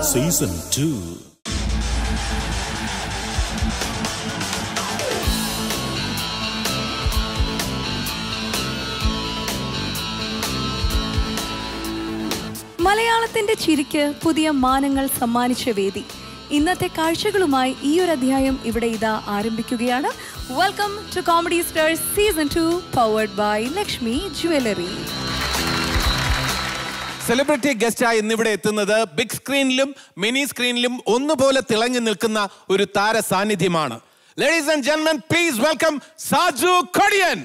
Season two മലയാളത്തിന്റെ ചിരിക്ക് പുതിയ മാനങ്ങൾ സമ്മാനിച്ച വേദി ഇന്നത്തെ കാഴ്ചകളുമായി ഈ ഒരു അധ്യായം ഇവിടെ ഇതാ ആരംഭിക്കുകയാണ് welcome to comedy stars season two powered by Lakshmi jewellery celebrity ഗസ്റ്റായി ഇന്നിവിടെ എത്തുന്നത് ബിഗ് സ്ക്രീനിലും മിനി സ്ക്രീനിലും ഒന്നുപോലെ തിളങ്ങി നിൽക്കുന്ന ഒരു താര സാന്നിധ്യമാണ് ലേഡീസ് ആൻഡ് ജെന്മൻ പ്ലീസ് വെൽക്കം സാജു കൊടിയൻ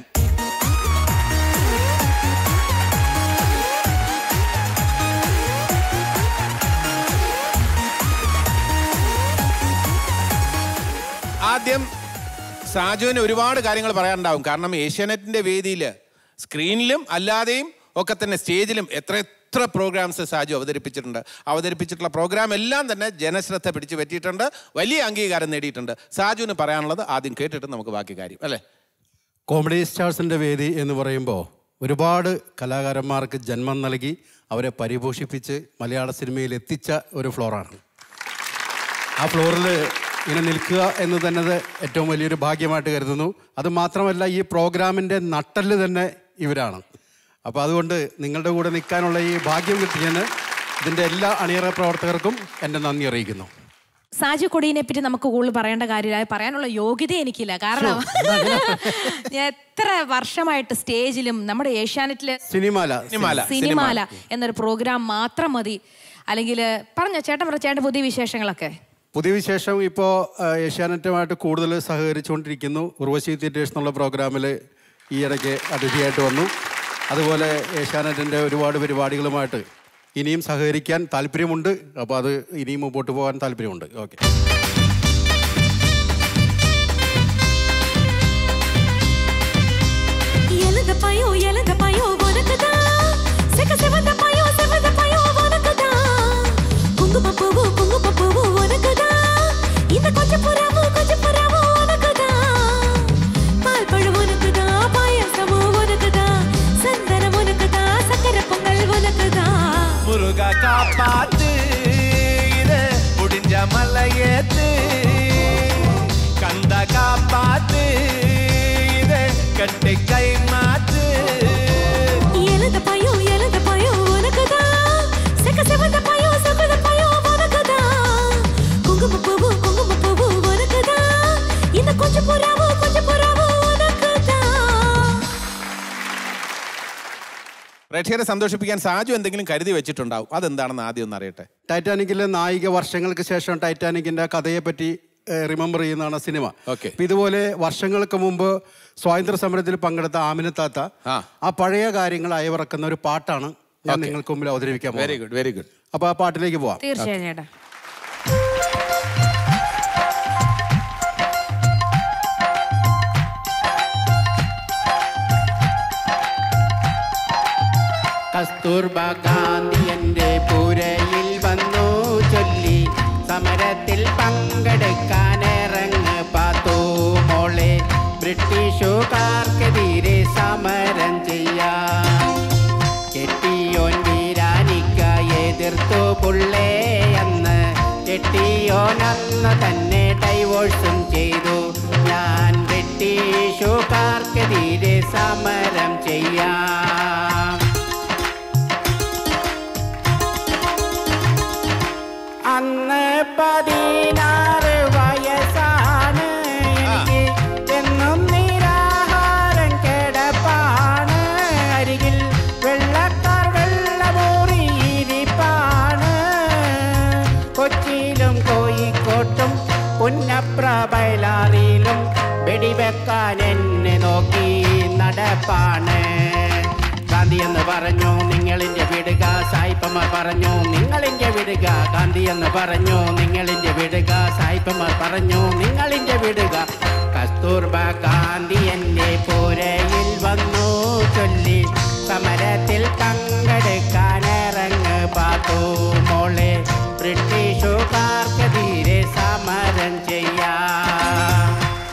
ആദ്യം സാജുവിന് ഒരുപാട് കാര്യങ്ങൾ പറയാനുണ്ടാവും കാരണം ഏഷ്യാനെറ്റിന്റെ വേദിയിൽ സ്ക്രീനിലും അല്ലാതെയും ഒക്കെ തന്നെ സ്റ്റേജിലും എത്ര എത്ര പ്രോഗ്രാംസ് സാജു അവതരിപ്പിച്ചിട്ടുണ്ട് അവതരിപ്പിച്ചിട്ടുള്ള പ്രോഗ്രാം എല്ലാം തന്നെ ജനശ്രദ്ധ പിടിച്ചു പറ്റിയിട്ടുണ്ട് വലിയ അംഗീകാരം നേടിയിട്ടുണ്ട് സാജുവിന് പറയാനുള്ളത് ആദ്യം കേട്ടിട്ട് നമുക്ക് ബാക്കി കാര്യം അല്ലേ കോമഡി സ്റ്റാർസിൻ്റെ വേദി എന്ന് പറയുമ്പോൾ ഒരുപാട് കലാകാരന്മാർക്ക് ജന്മം നൽകി അവരെ പരിപോഷിപ്പിച്ച് മലയാള സിനിമയിൽ എത്തിച്ച ഒരു ഫ്ലോറാണ് ആ ഫ്ലോറിൽ ഇങ്ങനെ നിൽക്കുക എന്ന് തന്നെ ഏറ്റവും വലിയൊരു ഭാഗ്യമായിട്ട് കരുതുന്നു അത് മാത്രമല്ല ഈ പ്രോഗ്രാമിൻ്റെ നട്ടല് തന്നെ ഇവരാണ് അപ്പോൾ അതുകൊണ്ട് നിങ്ങളുടെ കൂടെ നിൽക്കാനുള്ള ഈ ഭാഗ്യം കിട്ടിയതിന് ഇതിൻ്റെ എല്ലാ അണിയറ പ്രവർത്തകർക്കും എൻ്റെ നന്ദി അറിയിക്കുന്നു സാജു കൊടിയനെ പറ്റി നമുക്ക് കൂടുതൽ പറയേണ്ട കാര്യമില്ല പറയാനുള്ള യോഗ്യത എനിക്കില്ല കാരണം ഞാൻ എത്ര വർഷമായിട്ട് സ്റ്റേജിലും നമ്മുടെ ഏഷ്യാനെറ്റില് സിനിമാല സിനിമാല സിനിമാല എന്നൊരു പ്രോഗ്രാം മാത്രം മതി അല്ലെങ്കിൽ പറഞ്ഞോ ചേട്ടൻ പറ ചേട്ടൻ പുതിയ വിശേഷങ്ങളൊക്കെ പുതിയ വിശേഷം ഇപ്പോൾ ഏഷ്യാനെറ്റുമായിട്ട് കൂടുതൽ സഹകരിച്ചുകൊണ്ടിരിക്കുന്നു ഉർവശി തിയേറ്റേഴ്സ് എന്നുള്ള പ്രോഗ്രാമിൽ ഈ ഇടയ്ക്ക് അതിഥിയായിട്ട് വന്നു അതുപോലെ ഏഷ്യാനെറ്റിൻ്റെ ഒരുപാട് പരിപാടികളുമായിട്ട് ഇനിയും സഹകരിക്കാൻ താല്പര്യമുണ്ട് അപ്പോൾ അത് ഇനിയും മുമ്പോട്ട് പോകാൻ താല്പര്യമുണ്ട് ഓക്കെ எலந்த பயோ எலந்த பயோ உனக்குதான் செக்க செவந்த பயோ செவந்த பயோ உனக்குதான் குங்கும பூவு குங்கும பூவு உனக்குதான் இந்த கொஞ்ச புறாவு கொஞ்ச புறாவு உனக்குதான் பால் பழம் உனக்குதான் பாயசமும் உனக்குதான் சந்தனம் உனக்குதான் சக்கரை பொங்கல் உனக்குதான் முருக காப்பாத்து இது முடிஞ்ச மலையேத்து கந்த காப்பாத்து இது கட்டி கை மாத்து எலந்த பயோ எலந்த பயோ உனக்குதான் செக்க செவந்த பயோ செவந்த பயோ உனக்குதான் குங்கும பூவு குங்கும பூவு உனக்குதான் இந்த கொஞ்ச புறாவு கொஞ்ச புறாவு உனக்குதான் പ്രേക്ഷകരെ സന്തോഷിപ്പിക്കാൻ സാജു എന്തെങ്കിലും കരുതി വെച്ചിട്ടുണ്ടാവും അതെന്താണെന്ന് ആദ്യം ഒന്ന് അറിയട്ടെ ടൈറ്റാനിക്കിലെ നായിക വർഷങ്ങൾക്ക് ശേഷം ടൈറ്റാനിക്കിൻ്റെ കഥയെപ്പറ്റി റിമെമ്പർ ചെയ്യുന്നതാണ് സിനിമ Okay. അപ്പൊ ഇതുപോലെ വർഷങ്ങൾക്ക് മുമ്പ് സ്വാതന്ത്ര്യ സമരത്തിൽ പങ്കെടുത്ത ആമിനത്താത്ത ആ. ആ പഴയ കാര്യങ്ങൾ അയവിറക്കുന്ന ഒരു പാട്ടാണ് ഞാൻ Okay. നിങ്ങൾക്ക് മുമ്പിൽ അവതരിപ്പിക്കാൻ വെരി പോകുന്നത് ഗുഡ് വെരി ഗുഡ് അപ്പോൾ ആ പാട്ടിലേക്ക് പോവാം തീർച്ചയായും ചേട്ടാ കസ്തൂർബ ഗാന്ധി എൻ്റെ പുരയിൽ വന്നു ചൊല്ലി സമരത്തിൽ പങ്കെടുക്കാനിറങ്ങ് പാത്തു മോളെ ബ്രിട്ടീഷുകാർക്കെതിരെ സമരം ചെയ്യാൻ കെട്ടിയോൻ വീരാനിക്ക എതിർത്തു പുള്ളേ എന്ന് കെട്ടിയോൻ അന്ന് തന്നെ ഡൈവോഴ്സും ചെയ്തു ഞാൻ ബ്രിട്ടീഷുകാർക്കെതിരെ സമരം ചെയ്യാം അന്ന് പതിനാറ് വയസ്സാണ് എനിക്ക് എന്നും നിരാഹാരം കിടപ്പാണ് അരികിൽ വെള്ളക്കാർ വെള്ളമൂറിയിരിപ്പാണ് കൊച്ചിയിലും കോഴിക്കോട്ടും പുന്നപ്ര ബയലാറിയിലും വെടിവെക്കാൻ എന്നെ നോക്കി നടപ്പാണ് ഗാന്ധി എന്ന് പറഞ്ഞു നിങ്ങളിന്റെ വിടുക സായിപ്പമാർ പറഞ്ഞു നിങ്ങളിന്റെ വിടുക ഗാന്ധി എന്ന് പറഞ്ഞു നിങ്ങളിന്റെ വിടുക സായിപ്പമാർ പറഞ്ഞു നിങ്ങളിന്റെ വിടുക കസ്തൂർബ ഗാന്ധി എന്റെ പുരയിൽ വന്നു ചൊല്ലി സമരത്തിൽ പങ്കെടുക്കാനിറങ്ങ് പാത്തു മോളെ ബ്രിട്ടീഷുകാർക്കെതിരെ സമരം ചെയ്യാം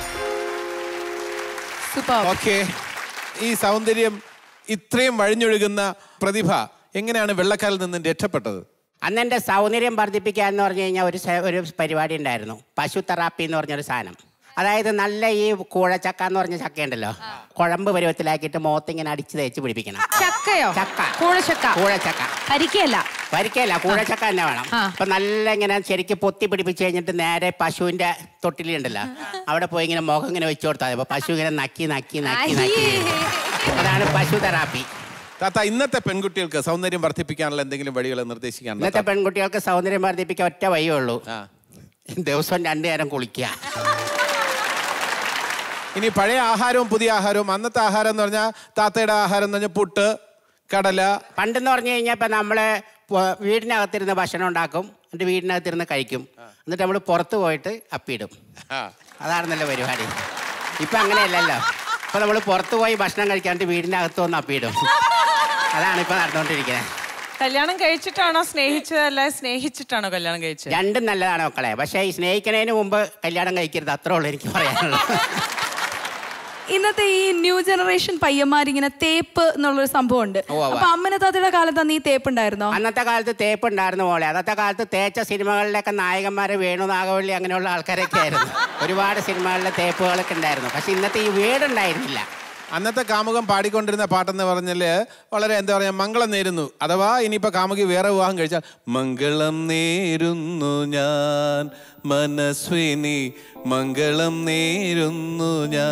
സൂപ്പർ ഓക്കെ ഈ സൗന്ദര്യം ഇത്രയും വഴിഞ്ഞൊഴുകുന്ന പ്രതിഭ എങ്ങനെയാണ് വെള്ളക്കാരിൽ നിന്ന് രക്ഷപ്പെട്ടത് അന്ന് എൻ്റെ സൗന്ദര്യം വർദ്ധിപ്പിക്കുക എന്ന് പറഞ്ഞു കഴിഞ്ഞാൽ ഒരു സ- ഒരു പരിപാടി ഉണ്ടായിരുന്നു പശു തെറാപ്പി എന്ന് പറഞ്ഞൊരു സാധനം അതായത് നല്ല ഈ കൂഴച്ചക്ക എന്ന് പറഞ്ഞ ചക്ക ഉണ്ടല്ലോ കുഴമ്പ് പരുവത്തിലാക്കിയിട്ട് മുഖത്തിങ്ങനെ അടിച്ച് തേച്ച് പിടിപ്പിക്കണം ചക്കയോ ചക്ക കൂഴച്ചക്ക കൂഴച്ചക്ക പരിക്കല്ല വരിക്കല്ല കൂഴച്ചക്ക തന്നെ വേണം ആ. അപ്പൊ നല്ല ഇങ്ങനെ ശരിക്കും പൊത്തി പിടിപ്പിച്ച് കഴിഞ്ഞിട്ട് നേരെ പശുവിന്റെ തൊട്ടിലുണ്ടല്ലോ അവിടെ പോയി ഇങ്ങനെ മുഖം ഇങ്ങനെ വെച്ചു കൊടുത്താൽ മതി. അപ്പൊ പശു ഇങ്ങനെ നക്കി നക്കി നക്കി നക്കി അതാണ് പശു തെറാപ്പി താത്ത ഇന്നത്തെ പെൺകുട്ടികൾക്ക് സൗന്ദര്യം വർദ്ധിപ്പിക്കാനുള്ള എന്തെങ്കിലും വഴികൾ നിർദ്ദേശിക്കാനുണ്ടോ ഇന്നത്തെ പെൺകുട്ടികൾക്ക് സൗന്ദര്യം വർദ്ധിപ്പിക്കാൻ ഒറ്റ വഴിയേ ഉള്ളൂ ആ. ദിവസം രണ്ടു നേരം കുളിക്കുക ഇനി പഴയ ആഹാരവും പുതിയ ആഹാരവും അന്നത്തെ ആഹാരം എന്ന് പറഞ്ഞാൽ താത്തയുടെ ആഹാരം എന്ന് പറഞ്ഞാൽ പുട്ട് കടല പണ്ടെന്ന് പറഞ്ഞു കഴിഞ്ഞാൽ ഇപ്പം നമ്മൾ വീടിനകത്തിരുന്ന് ഭക്ഷണം ഉണ്ടാക്കും എന്നിട്ട് വീടിനകത്തിരുന്ന് കഴിക്കും എന്നിട്ട് നമ്മൾ പുറത്ത് പോയിട്ട് അപ്പിയിടും ആ. അതായിരുന്നല്ലോ പരിപാടി ഇപ്പം അങ്ങനെയല്ലല്ലോ ഇപ്പം നമ്മൾ പുറത്ത് പോയി ഭക്ഷണം കഴിക്കാണ്ട് വീടിനകത്ത് വന്ന് അപ്പിയിടും അതാണ് ഇപ്പം നടന്നുകൊണ്ടിരിക്കുന്നത് കല്യാണം കഴിച്ചിട്ടാണോ സ്നേഹിച്ചത് അല്ല സ്നേഹിച്ചിട്ടാണോ കല്യാണം കഴിച്ചത് രണ്ടും നല്ലതാണ് മക്കളെ പക്ഷേ ഈ സ്നേഹിക്കുന്നതിന് മുമ്പ് കല്യാണം കഴിക്കരുത് അത്രേ ഉള്ളൂ എനിക്ക് പറയാനുള്ളത് ഇന്നത്തെ ഈ ന്യൂ ജനറേഷൻ പയ്യന്മാരിങ്ങനെ തേപ്പ് എന്നുള്ളൊരു സംഭവം ഉണ്ട് ഉവ്വ് ഉവ്വ്. അപ്പൊ അമ്മന താത്തയുടെ കാലത്ത് അന്ന് ഈ തേപ്പ് ഉണ്ടായിരുന്നോ അന്നത്തെ കാലത്ത് തേപ്പ് ഉണ്ടായിരുന്നു മോളെ അന്നത്തെ കാലത്ത് തേച്ച സിനിമകളിലൊക്കെ നായകന്മാരെ വേണു നാഗവള്ളി അങ്ങനെയുള്ള ആൾക്കാരൊക്കെ ആയിരുന്നു ഒരുപാട് സിനിമകളിലെ തേപ്പുകളൊക്കെ ഉണ്ടായിരുന്നു പക്ഷെ ഇന്നത്തെ ഈ വീടുണ്ടായിരുന്നില്ല അന്നത്തെ കാമുകം പാടിക്കൊണ്ടിരുന്ന പാട്ടെന്ന് പറഞ്ഞാൽ വളരെ എന്താ പറയുക മംഗളം നേരുന്നു അഥവാ ഇനിയിപ്പോൾ കാമുകി വേറെ വിവാഹം കഴിച്ചാൽ മംഗളം നേരുന്നു ഞാൻ മനസ്വിനി മംഗളം നേരുന്നു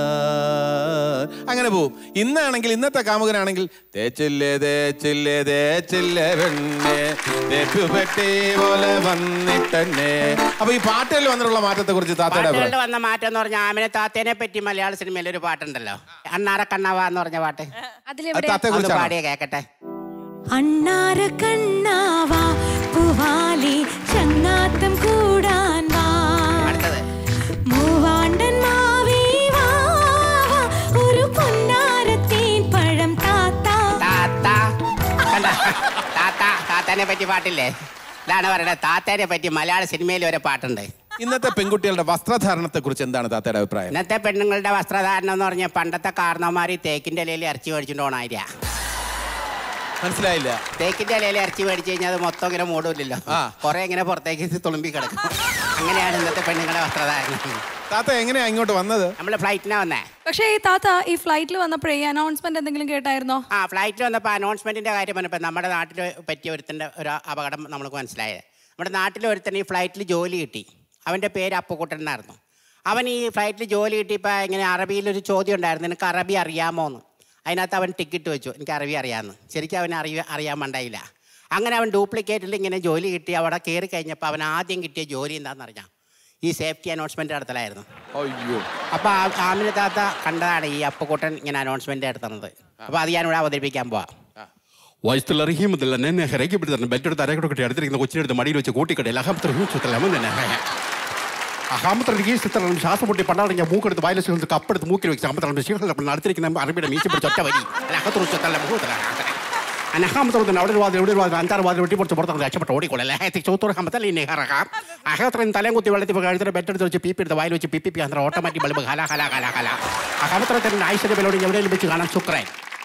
ഞാൻ അങ്ങനെ പോവും ഇന്നാണെങ്കിൽ ഇന്നത്തെ കാമുകനാണെങ്കിൽ തേച്ചില്ലേ തേച്ചില്ലേ തേച്ചില്ലേ പെണ്ണെ തേപ്പുപെട്ടി പോലെ വന്നിട്ടെന്നെ അപ്പൊ ഈ പാട്ടിൽ വന്നിട്ടുള്ള മാറ്റത്തെ കുറിച്ച് താത്തയുടെ അഭിപ്രായം പാട്ടുകളുടെ വന്ന മാറ്റം എന്ന് പറഞ്ഞാൽ ആമിനെ താത്തേനെ പറ്റി മലയാള സിനിമയിൽ ഒരു പാട്ടുണ്ടല്ലോ അണ്ണാറ കണ്ണാവ എന്ന് പറഞ്ഞ പാട്ട് അതിലെവിടെ താത്തയെ അത് കുറിച്ചാണ് പാടിയ കേക്കട്ടെ അണ്ണാര കണ്ണാവാ പൂവാലി ചങ്ങാത്തം കൂടാൻ വാ അടുത്തത് മൂവാണ്ടൻ മാവി വാ വാ, ഒരു പൊന്നാരത്തേൻ പഴം താത്ത താത്ത കണ്ട താത്ത താത്തേനെ പറ്റി പാട്ടില്ലേ ഇതാണ് പറയുന്നത് താത്തേനെ പറ്റി മലയാള സിനിമയിൽ ഒരു പാട്ടുണ്ട് ഇന്നത്തെ പെൺകുട്ടികളുടെ വസ്ത്രധാരണത്തെ കുറിച്ച് എന്താണ് താത്തയുടെ അഭിപ്രായം ഇന്നത്തെ പെണ്ണുങ്ങളുടെ വസ്ത്രധാരണം എന്ന് പറഞ്ഞാൽ പണ്ടത്തെ കാരണവന്മാർ ഈ തേക്കിന്റെ ഇലയിൽ ഇറച്ചി മേടിച്ചിട്ട് ഓണായില്ല മനസ്സിലായില്ല തേക്കിന്റെ ഇലയിൽ ഇറച്ചി മേടിച്ചു കഴിഞ്ഞാൽ അത് മൊത്തം ഇങ്ങനെ മൂടില്ലല്ലോ ആ. കുറെ ഇങ്ങനെ പുറത്തേക്ക് ഇത് തുളുമ്പി കിടക്കും അങ്ങനെയാണ് ഇന്നത്തെ പെണ്ണുങ്ങളുടെ വസ്ത്രധാരണം താത്ത എങ്ങനെയാ ഇങ്ങോട്ട് വന്നത് നമ്മൾ ഫ്ലൈറ്റിനാ വന്നേ പക്ഷേ ഈ താത്ത ഈ ഫ്ലൈറ്റിൽ വന്നപ്പോഴേ ഈ അനൗൺസ്മെന്റ് എന്തെങ്കിലും കേട്ടായിരുന്നോ ആ ഫ്ലൈറ്റിൽ വന്നപ്പോൾ അനൗൺസ്മെന്റിന്റെ കാര്യം പറഞ്ഞപ്പോൾ നമ്മുടെ നാട്ടിൽ പറ്റിയ ഒരുത്തൻ്റെ ഒരു അപകടം നമുക്ക് മനസ്സിലായത് നമ്മുടെ നാട്ടിൽ ഒരുത്തൻ ഈ ഫ്ലൈറ്റിൽ ജോലി കിട്ടി അവൻ്റെ പേര് അപ്പുക്കുട്ടൻ എന്നായിരുന്നു അവൻ ഈ ഫ്ലൈറ്റിൽ ജോലി കിട്ടിയപ്പോൾ ഇങ്ങനെ അറബിയിൽ ഒരു ചോദ്യം ഉണ്ടായിരുന്നു നിനക്ക് അറബി അറിയാമോ എന്ന് അതിനകത്ത് അവൻ ടിക്കറ്റ് വെച്ചു എനിക്ക് അറബി അറിയാമെന്ന് ശരിക്കും അവൻ അറിയ അറിയാൻ മണ്ടായില്ല അങ്ങനെ അവൻ ഡ്യൂപ്ലിക്കേറ്റിൽ ഇങ്ങനെ ജോലി കിട്ടി അവിടെ കയറി കഴിഞ്ഞപ്പോൾ അവൻ ആദ്യം കിട്ടിയ ജോലി എന്താണെന്ന് അറിഞ്ഞാൽ ഈ സേഫ്റ്റി അനൗൺസ്മെന്റ് നടത്തലായിരുന്നു അയ്യോ അപ്പോൾ ആമിന താത്ത കണ്ടതാണ് ഈ അപ്പുക്കുട്ടൻ ഇങ്ങനെ അനൗൺസ്മെന്റ് നടത്തുന്നത് അപ്പോൾ അത് ഞാനിവിടെ അവതരിപ്പിക്കാൻ പോവാം വയസ്സുള്ള റഹീമത്തില്ല എന്നെ ഹെറക്കി പിടിച്ചു ബെറ്റ് എടുത്ത് അരക്കോട്ട് കെട്ടി അടുത്തിരിക്കുന്ന കൊച്ചിനെടുത്ത് മടിയിൽ വെച്ച് കൂട്ടിക്കടയിൽ അഹമത്ര ഹൂച്ചത്തല്ല തന്നെ അഹമത്ര ചിത്രം ശ്വാസം പൊട്ടി പണ്ടാണെങ്കിൽ മൂക്കെടുത്ത് വയലസ് കപ്പെടുത്ത് മൂക്കിൽ വെച്ച് അഹമ്മത്ര ശീലം അടുത്തിരിക്കുന്ന അറബിയുടെ മീശ പിടിച്ച് ഒറ്റ വരി അഹത്ര ഉച്ചത്തല്ല മുഹൂത്തലാണ് അനഹാമത്തോട് അവിടെ ഒരു വാതിൽ ഇവിടെ ഒരു വാതിൽ അഞ്ചാറ് വാതിൽ വെട്ടി പൊടിച്ച് പുറത്ത് രക്ഷപ്പെട്ട് ഓടിക്കൊള്ളല്ലേ ചോത്തോറ് ഹമത്തല്ല ഇനി ഇറക്കാം അഹത്രയും തലയും കുത്തി വെള്ളത്തിൽ പോയി കഴുത്തിന് ബെറ്റെടുത്ത് വെച്ച് പീപ്പി എടുത്ത് വായിൽ വെച്ച് പിപ്പി അത്ര ഓട്ടോമാറ്റിക് ബൾബ് ഹല ഹല ഹല ഹല അഹമത്രത്തിന് ഐശ്വര്യ ബലോടി എവിടെയും വെച്ച് കാണാൻ ശുക്രൻ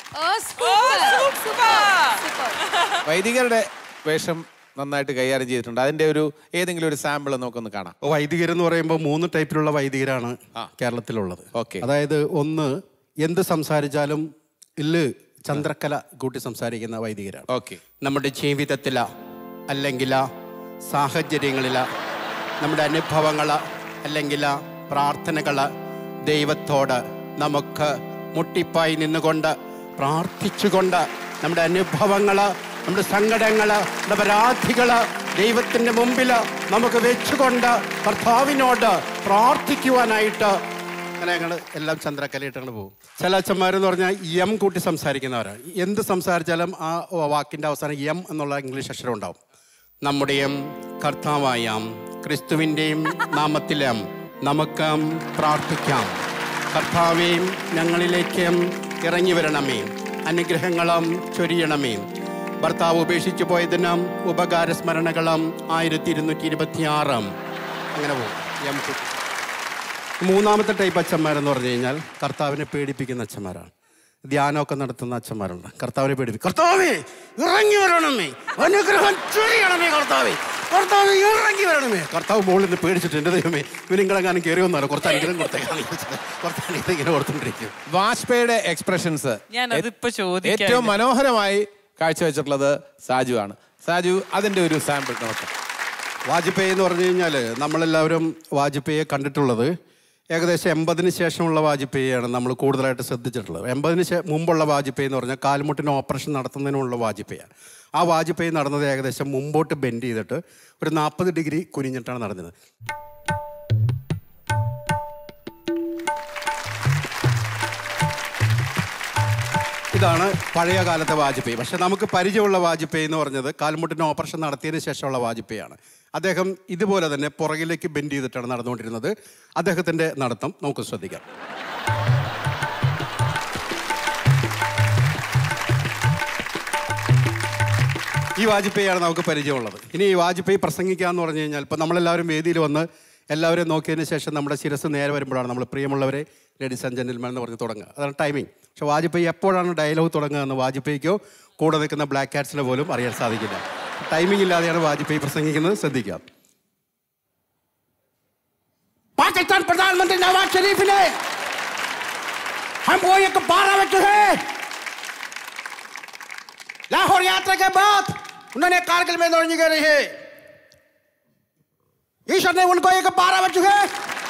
വൈദികരുടെ വേഷം നന്നായിട്ട് കൈകാര്യം ചെയ്തിട്ടുണ്ട് അതിന്റെ ഒരു ഏതെങ്കിലും ഒരു സാമ്പിൾ നമുക്കൊന്ന് കാണാം വൈദികർ എന്ന് പറയുമ്പോൾ മൂന്ന് ടൈപ്പിലുള്ള വൈദികരാണ് കേരളത്തിലുള്ളത് ഓക്കേ. അതായത് ഒന്ന് എന്ത് സംസാരിച്ചാലും ഇല്ല് ചന്ദ്രക്കല കൂട്ടി സംസാരിക്കുന്ന വൈദികരാണ് ഓക്കെ നമ്മുടെ ജീവിതത്തില അല്ലെങ്കിൽ സാഹചര്യങ്ങളില നമ്മുടെ അനുഭവങ്ങൾ അല്ലെങ്കിൽ പ്രാർത്ഥനകൾ ദൈവത്തോട് നമുക്ക് മുട്ടിപ്പായി നിന്നുകൊണ്ട് പ്രാർത്ഥിച്ചുകൊണ്ട് നമ്മുടെ അനുഭവങ്ങൾ നമ്മുടെ സങ്കടങ്ങൾ നമ്മുടെ പരാധികൾ ദൈവത്തിൻ്റെ മുമ്പിൽ നമുക്ക് വെച്ചുകൊണ്ട് കർത്താവിനോട് പ്രാർത്ഥിക്കുവാനായിട്ട് അങ്ങനെ ഞങ്ങൾ എല്ലാം ചന്ദ്രക്കലയിട്ട് ഞങ്ങൾ പോകും ചില അച്ഛന്മാരെന്ന് പറഞ്ഞാൽ എം കൂട്ടി സംസാരിക്കുന്നവരാണ് എന്ത് സംസാരിച്ചാലും ആ വാക്കിൻ്റെ അവസാനം എം എന്നുള്ള ഇംഗ്ലീഷ് അക്ഷരം ഉണ്ടാവും നമ്മുടെയും കർത്താവായ ക്രിസ്തുവിൻ്റെയും നാമത്തിലും നമുക്ക് പ്രാർത്ഥിക്കാം കർത്താവേയും ഞങ്ങളിലേക്ക് ഇറങ്ങി വരണമേ അനുഗ്രഹങ്ങളും ചൊരിയണമേ ഭർത്താവ് ഉപേക്ഷിച്ചു പോയതിനും ഉപകാരസ്മരണകളും ആയിരത്തി ഇരുന്നൂറ്റി ഇരുപത്തി ആറും അങ്ങനെ പോകും എം കുട്ടി മൂന്നാമത്തെ ടൈപ്പ് അച്ഛന്മാരെന്ന് പറഞ്ഞു കഴിഞ്ഞാൽ കർത്താവിനെ പേടിപ്പിക്കുന്ന അച്ഛന്മാരാണ് ധ്യാനമൊക്കെ നടത്തുന്ന അച്ഛന്മാരുണ്ട് കർത്താവിനെ പേടിപ്പിക്കും കർത്താവേ ഇറങ്ങി വരണമേ അനുഗ്രഹം ചൊരിയണമേ കർത്താവേ കർത്താവ് ഇറങ്ങി വരണമേ കർത്താവ് മുകളിൽ നിന്ന് പേടിച്ചിട്ട് എൻ്റെ ദൈവമേ ഇവനിങ്ങളെങ്ങാനും കയറി വന്നാലോ കുറച്ച് അനുഗ്രഹം കൊടുത്തേക്കാന്ന് ചോദിച്ചിട്ട് കുറച്ച് അനുഗ്രഹം ഇങ്ങനെ കൊടുത്തോണ്ടിരിക്കും വാജ്പേയിയുടെ എക്സ്പ്രഷൻസ് ഞാനതിപ്പോ ചോദിക്കാൻ ഏറ്റവും മനോഹരമായി കാഴ്ചവെച്ചിട്ടുള്ളത് സാജു ആണ് സാജു അതിന്റെ ഒരു സാമ്പിൾ നോക്കാം വാജ്പേയി എന്ന് പറഞ്ഞു കഴിഞ്ഞാൽ നമ്മളെല്ലാവരും വാജ്പേയിയെ കണ്ടിട്ടുള്ളത് ഏകദേശം എൺപതിന് ശേഷമുള്ള വാജ്പേയിയാണ് നമ്മൾ കൂടുതലായിട്ട് ശ്രദ്ധിച്ചിട്ടുള്ളത് എൺപതിന് ശേ മുമ്പുള്ള വാജ്പേയി എന്ന് പറഞ്ഞാൽ കാൽമുട്ടിന് ഓപ്പറേഷൻ നടത്തുന്നതിനുള്ള വാജ്പേയാണ് ആ വാജ്പേയി നടന്നത് ഏകദേശം മുമ്പോട്ട് ബെൻഡ് ചെയ്തിട്ട് ഒരു നാൽപ്പത് ഡിഗ്രി കുനിഞ്ഞിട്ടാണ് നടന്നത് ഇതാണ് പഴയ കാലത്തെ വാജ്പേയി പക്ഷെ നമുക്ക് പരിചയമുള്ള വാജ്പേയി എന്ന് പറഞ്ഞത് കാൽമുട്ടിന് ഓപ്പറേഷൻ നടത്തിയതിന് ശേഷമുള്ള വാജ്പേയിയാണ് അദ്ദേഹം ഇതുപോലെ തന്നെ പുറകിലേക്ക് ബെൻഡ് ചെയ്തിട്ടാണ് നടന്നുകൊണ്ടിരുന്നത് അദ്ദേഹത്തിൻ്റെ നടത്തം നമുക്ക് ശ്രദ്ധിക്കാം ഈ വാജ്പേയിയാണ് നമുക്ക് പരിചയമുള്ളത് ഇനി ഈ വാജ്പേയി പ്രസംഗിക്കുക എന്ന് പറഞ്ഞു കഴിഞ്ഞാൽ ഇപ്പോൾ നമ്മളെല്ലാവരും വേദിയിൽ വന്ന് എല്ലാവരെയും നോക്കിയതിന് ശേഷം നമ്മുടെ ശിരസ് നേരെ വരുമ്പോഴാണ് നമ്മൾ പ്രിയമുള്ളവരെ ലേഡീസ് ആൻഡ് ജെന്റിൽമാൻ എന്ന് പറഞ്ഞ് തുടങ്ങുക അതാണ് ടൈമിംഗ് പക്ഷെ വാജ്പേയി എപ്പോഴാണ് ഡയലോഗ് തുടങ്ങുക എന്ന് വാജ്പേയിക്കോ കൂടെ നിൽക്കുന്ന ബ്ലാക്ക് കാറ്റ്സിന് പോലും അറിയാൻ സാധിക്കില്ല ടൈമിംഗ് ഇല്ലാതെയാണ് വാജ്പേയി പ്രസംഗിക്കുന്നത് ശ്രദ്ധിക്കുക पाकिस्तान प्रधानमंत्री नवाज शरीफ ने हमको एक बारह बच्चे हैं लाहौर यात्रा के बाद उन्होंने कारगिल में दौड़ने के रहे ईश्वर ने उनको एक बारह बच्चे हैं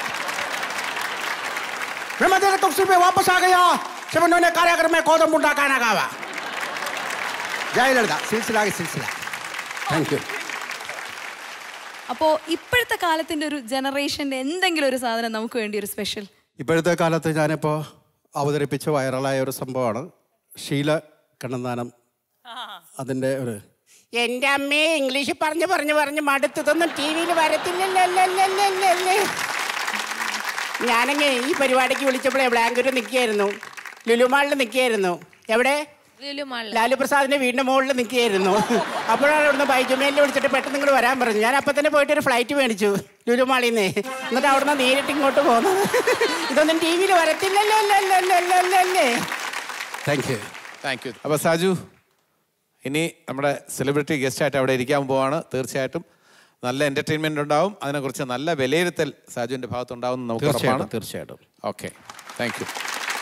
मैं मदर तफसील में वापस आ गया जब उन्होंने कार्यक्रम में कौदम मुंडा गाना गावा जय लड़का सिलसिला के सिलसिला താങ്ക് യു അപ്പോൾ ഇപ്പോഴത്തെ കാലത്തിന്റെ ഒരു ജനറേഷന്റെ എന്തെങ്കിലും ഒരു സാധനം നമുക്ക് വേണ്ടി ഒരു സ്പെഷ്യൽ ഇപ്പോഴത്തെ കാലത്ത് ഞാനിപ്പോൾ അവതരിപ്പിച്ച വൈറലായ ഒരു സംഭവമാണ് ഷീല കണ്ണന്താനം അതിൻ്റെ ഒരു എന്റെ അമ്മയെ ഇംഗ്ലീഷ് പറഞ്ഞു പറഞ്ഞു പറഞ്ഞു മടുത്തതൊന്നും ടി വിയിൽ വരത്തില്ലല്ലേ ഞാനങ്ങ് ഈ പരിപാടിക്ക് വിളിച്ചപ്പോഴേ ബ്ലാങ്കൂര് നിൽക്കുകയായിരുന്നു ലുലുമാളിൽ നിൽക്കുകയായിരുന്നു എവിടെ ലാലു പ്രസാദിന്റെ വീടിന്റെ മുകളിൽ നിൽക്കുകയായിരുന്നു അപ്പോഴാണ് ഇവിടുന്ന് ബൈജുമേലിൽ വിളിച്ചിട്ട് പെട്ടെന്ന് ഇങ്ങോട്ട് വരാൻ പറഞ്ഞു ഞാൻ അപ്പം തന്നെ പോയിട്ട് ഒരു ഫ്ലൈറ്റ് മേടിച്ചു ലുലുമാളിൽ നിന്ന് എന്നിട്ട് അവിടുന്ന് നേരിട്ട് ഇങ്ങോട്ട് പോകുന്നത് ഇതൊന്നും ടി വിയിൽ വരത്തില്ലല്ലേ താങ്ക് യു താങ്ക് യു അപ്പോൾ സാജു ഇനി നമ്മുടെ സെലിബ്രിറ്റി ഗസ്റ്റായിട്ട് അവിടെ ഇരിക്കാൻ പോവാണ് തീർച്ചയായിട്ടും നല്ല എന്റർടൈൻമെന്റ് ഉണ്ടാവും അതിനെക്കുറിച്ച് നല്ല വിലയിരുത്തൽ സാജുവിന്റെ ഭാഗത്തുണ്ടാവും എന്ന് നമുക്ക് ഉറപ്പാണ് തീർച്ചയായിട്ടും തീർച്ചയായിട്ടും ഓക്കെ താങ്ക് യു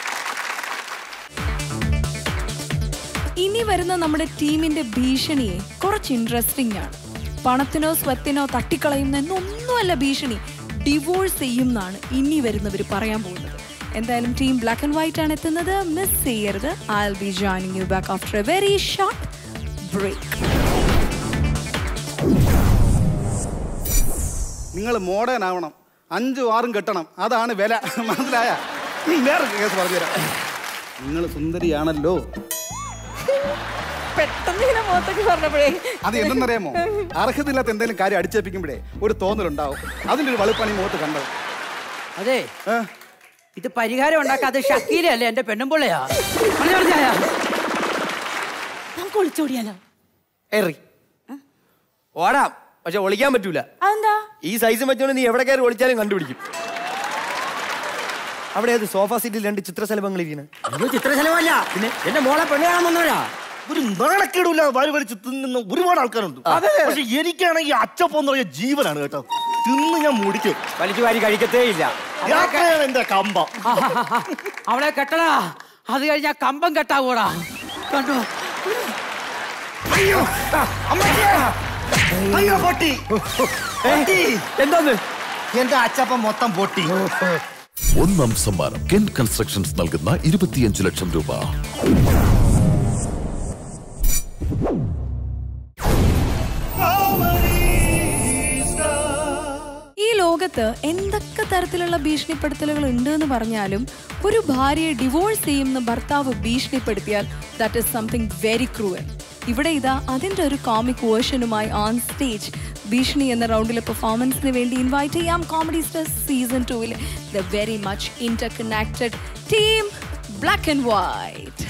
ഇനി വരുന്ന നമ്മുടെ ടീമിന്റെ ഭീഷണിയെ കുറച്ച് ഇൻട്രസ്റ്റിംഗ് ആണ് പണത്തിനോ സ്വത്തിനോ തട്ടിക്കളയുന്ന എന്നൊന്നുമല്ല ഭീഷണി ഡിവോഴ്സ് ചെയ്യും എന്നാണ് ഇനി വരുന്നവർ പറയാൻ പോകുന്നത് എന്തായാലും ടീം ബ്ലാക്ക് ആൻഡ് വൈറ്റ് ആണ് എത്തുന്നത് മിസ് ചെയ്യരുത് I will be joining you back after a very short break നിങ്ങൾ മോഡേൺ ആവണം അഞ്ചും ആറും കെട്ടണം അതാണ് വില മനസ്സിലായ വേറെ കേസ് പറഞ്ഞുതരാം നിങ്ങൾ സുന്ദരിയാണല്ലോ പെട്ടെന്ന് ഇങ്ങനെ മുഖത്തൊക്കെ പറഞ്ഞപ്പോഴേ അത് എന്തെന്നറിയാമോ അർഹതയില്ലാത്ത എന്തെങ്കിലും കാര്യം അടിച്ചേപ്പിക്കുമ്പോഴേ ഒരു തോന്നലുണ്ടാവും അതിൻ്റെ ഒരു വളുപ്പാണ് ഈ മുഖത്ത് കണ്ടത് അതെ ഏ? ഇത് പരിഹാരം ഉണ്ടാക്കാതെ ഷക്കീലല്ലേ എന്റെ പെണ്ണുമ്പിള്ളയാ മണി പറഞ്ഞായ നമുക്ക് ഒളിച്ചോടിയാലോ എറി ഓടാം പക്ഷെ ഒളിക്കാൻ പറ്റൂല അതെന്താ ഈ സൈസ് വെച്ചോണ്ട് നീ എവിടെ കയറി ഒളിച്ചാലും കണ്ടുപിടിക്കും അവിടെ ഏത് സോഫ സീറ്റിൽ രണ്ട് ചിത്രശലഭങ്ങൾ ഇരിക്കുന്നത് അയ്യോ ചിത്രശലമല്ല പിന്നെ എന്റെ മോളെ പെണ്ണ് കാണാൻ വന്നവരാ ഒരു നാണക്കേടില്ല വാരി വലിച്ച് തിന്നുന്ന ഒരുപാട് ആൾക്കാരുണ്ട് പക്ഷെ എനിക്കാണെങ്കിൽ അച്ചപ്പം എന്ന് പറഞ്ഞ ജീവനാണ് കേട്ടോ തിന്ന് ഞാൻ മുടിക്കും വലിച്ചു വാരി കഴിക്കത്തേ ഇല്ല യാത്രയാണ് എന്റെ കമ്പം അവളെ കെട്ടടാ അത് കഴിഞ്ഞാ കമ്പം കെട്ടാകൂടാ കണ്ടോ അയ്യോ ആ, അമ്മച്ചിയെ! അയ്യോ പൊട്ടി പൊട്ടി. എന്തോന്ന് എന്റെ അച്ചപ്പം മൊത്തം പൊട്ടി ഒന്നാം സമ്മാനം കെൻ കൺസ്ട്രക്ഷൻസ് നൽകുന്ന ഇരുപത്തിയഞ്ച് ലക്ഷം രൂപ ഈ ലോകത്ത് എന്തൊക്കെ തരത്തിലുള്ള ഭീഷണിപ്പെടുത്തലുകൾ ഉണ്ട് എന്ന് പറഞ്ഞാലും ഒരു ഭാര്യയെ ഡിവോഴ്സ് ചെയ്യുന്ന ഭർത്താവ് ഭീഷണിപ്പെടുത്തിയാൽ that is something very cruel ഇവിടെ ഇതാ അതിന്റെ ഒരു കോമിക് വേർഷനുമായി ഓൺ സ്റ്റേജ് ഭീഷണി എന്ന റൗണ്ടിലെ പെർഫോമൻസിന് വേണ്ടി ഇൻവൈറ്റ് ചെയ്യാം കോമഡി സ്റ്റാർ സീസൺ ടൂവിലെ the very much interconnected team black and white